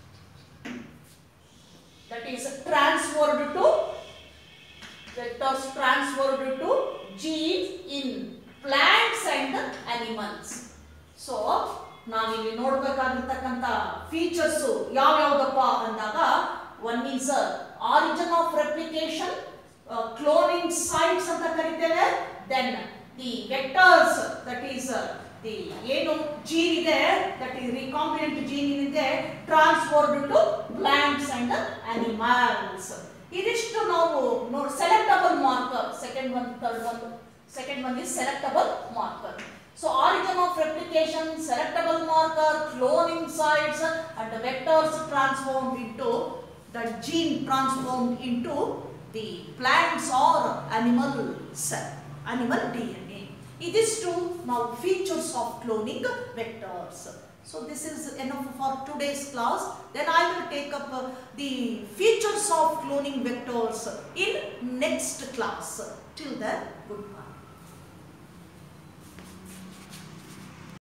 that is transferred to vectors transferred to genes in plants and animals. So ನಾವಿಲ್ಲಿ ನೋಡ್ಬೇಕಾಗಿರ್ತಕ್ಕಂಥ features ಯಾವ್ಯಾವ್ದಪ್ಪ ಅಂದಾಗ one is origin of replication cloning sites ಅಂತ ಕರಿತೇವೆ then the vectors that is the ಏನು gene ಇದೆ that is recombinant gene ಏನಿದೆ transferred to plants and animals ಇದಿಷ್ಟು ನಾವು ನೋಡಿ selectable marker second one third one second one is selectable marker So origin of replication, selectable marker, cloning sites and the vectors transformed into the gene transformed into the plants or animal cell, animal DNA. It is to now features of cloning vectors. So this is enough for today's class. Then I will take up uh, the features of cloning vectors in next class. Till then, goodbye.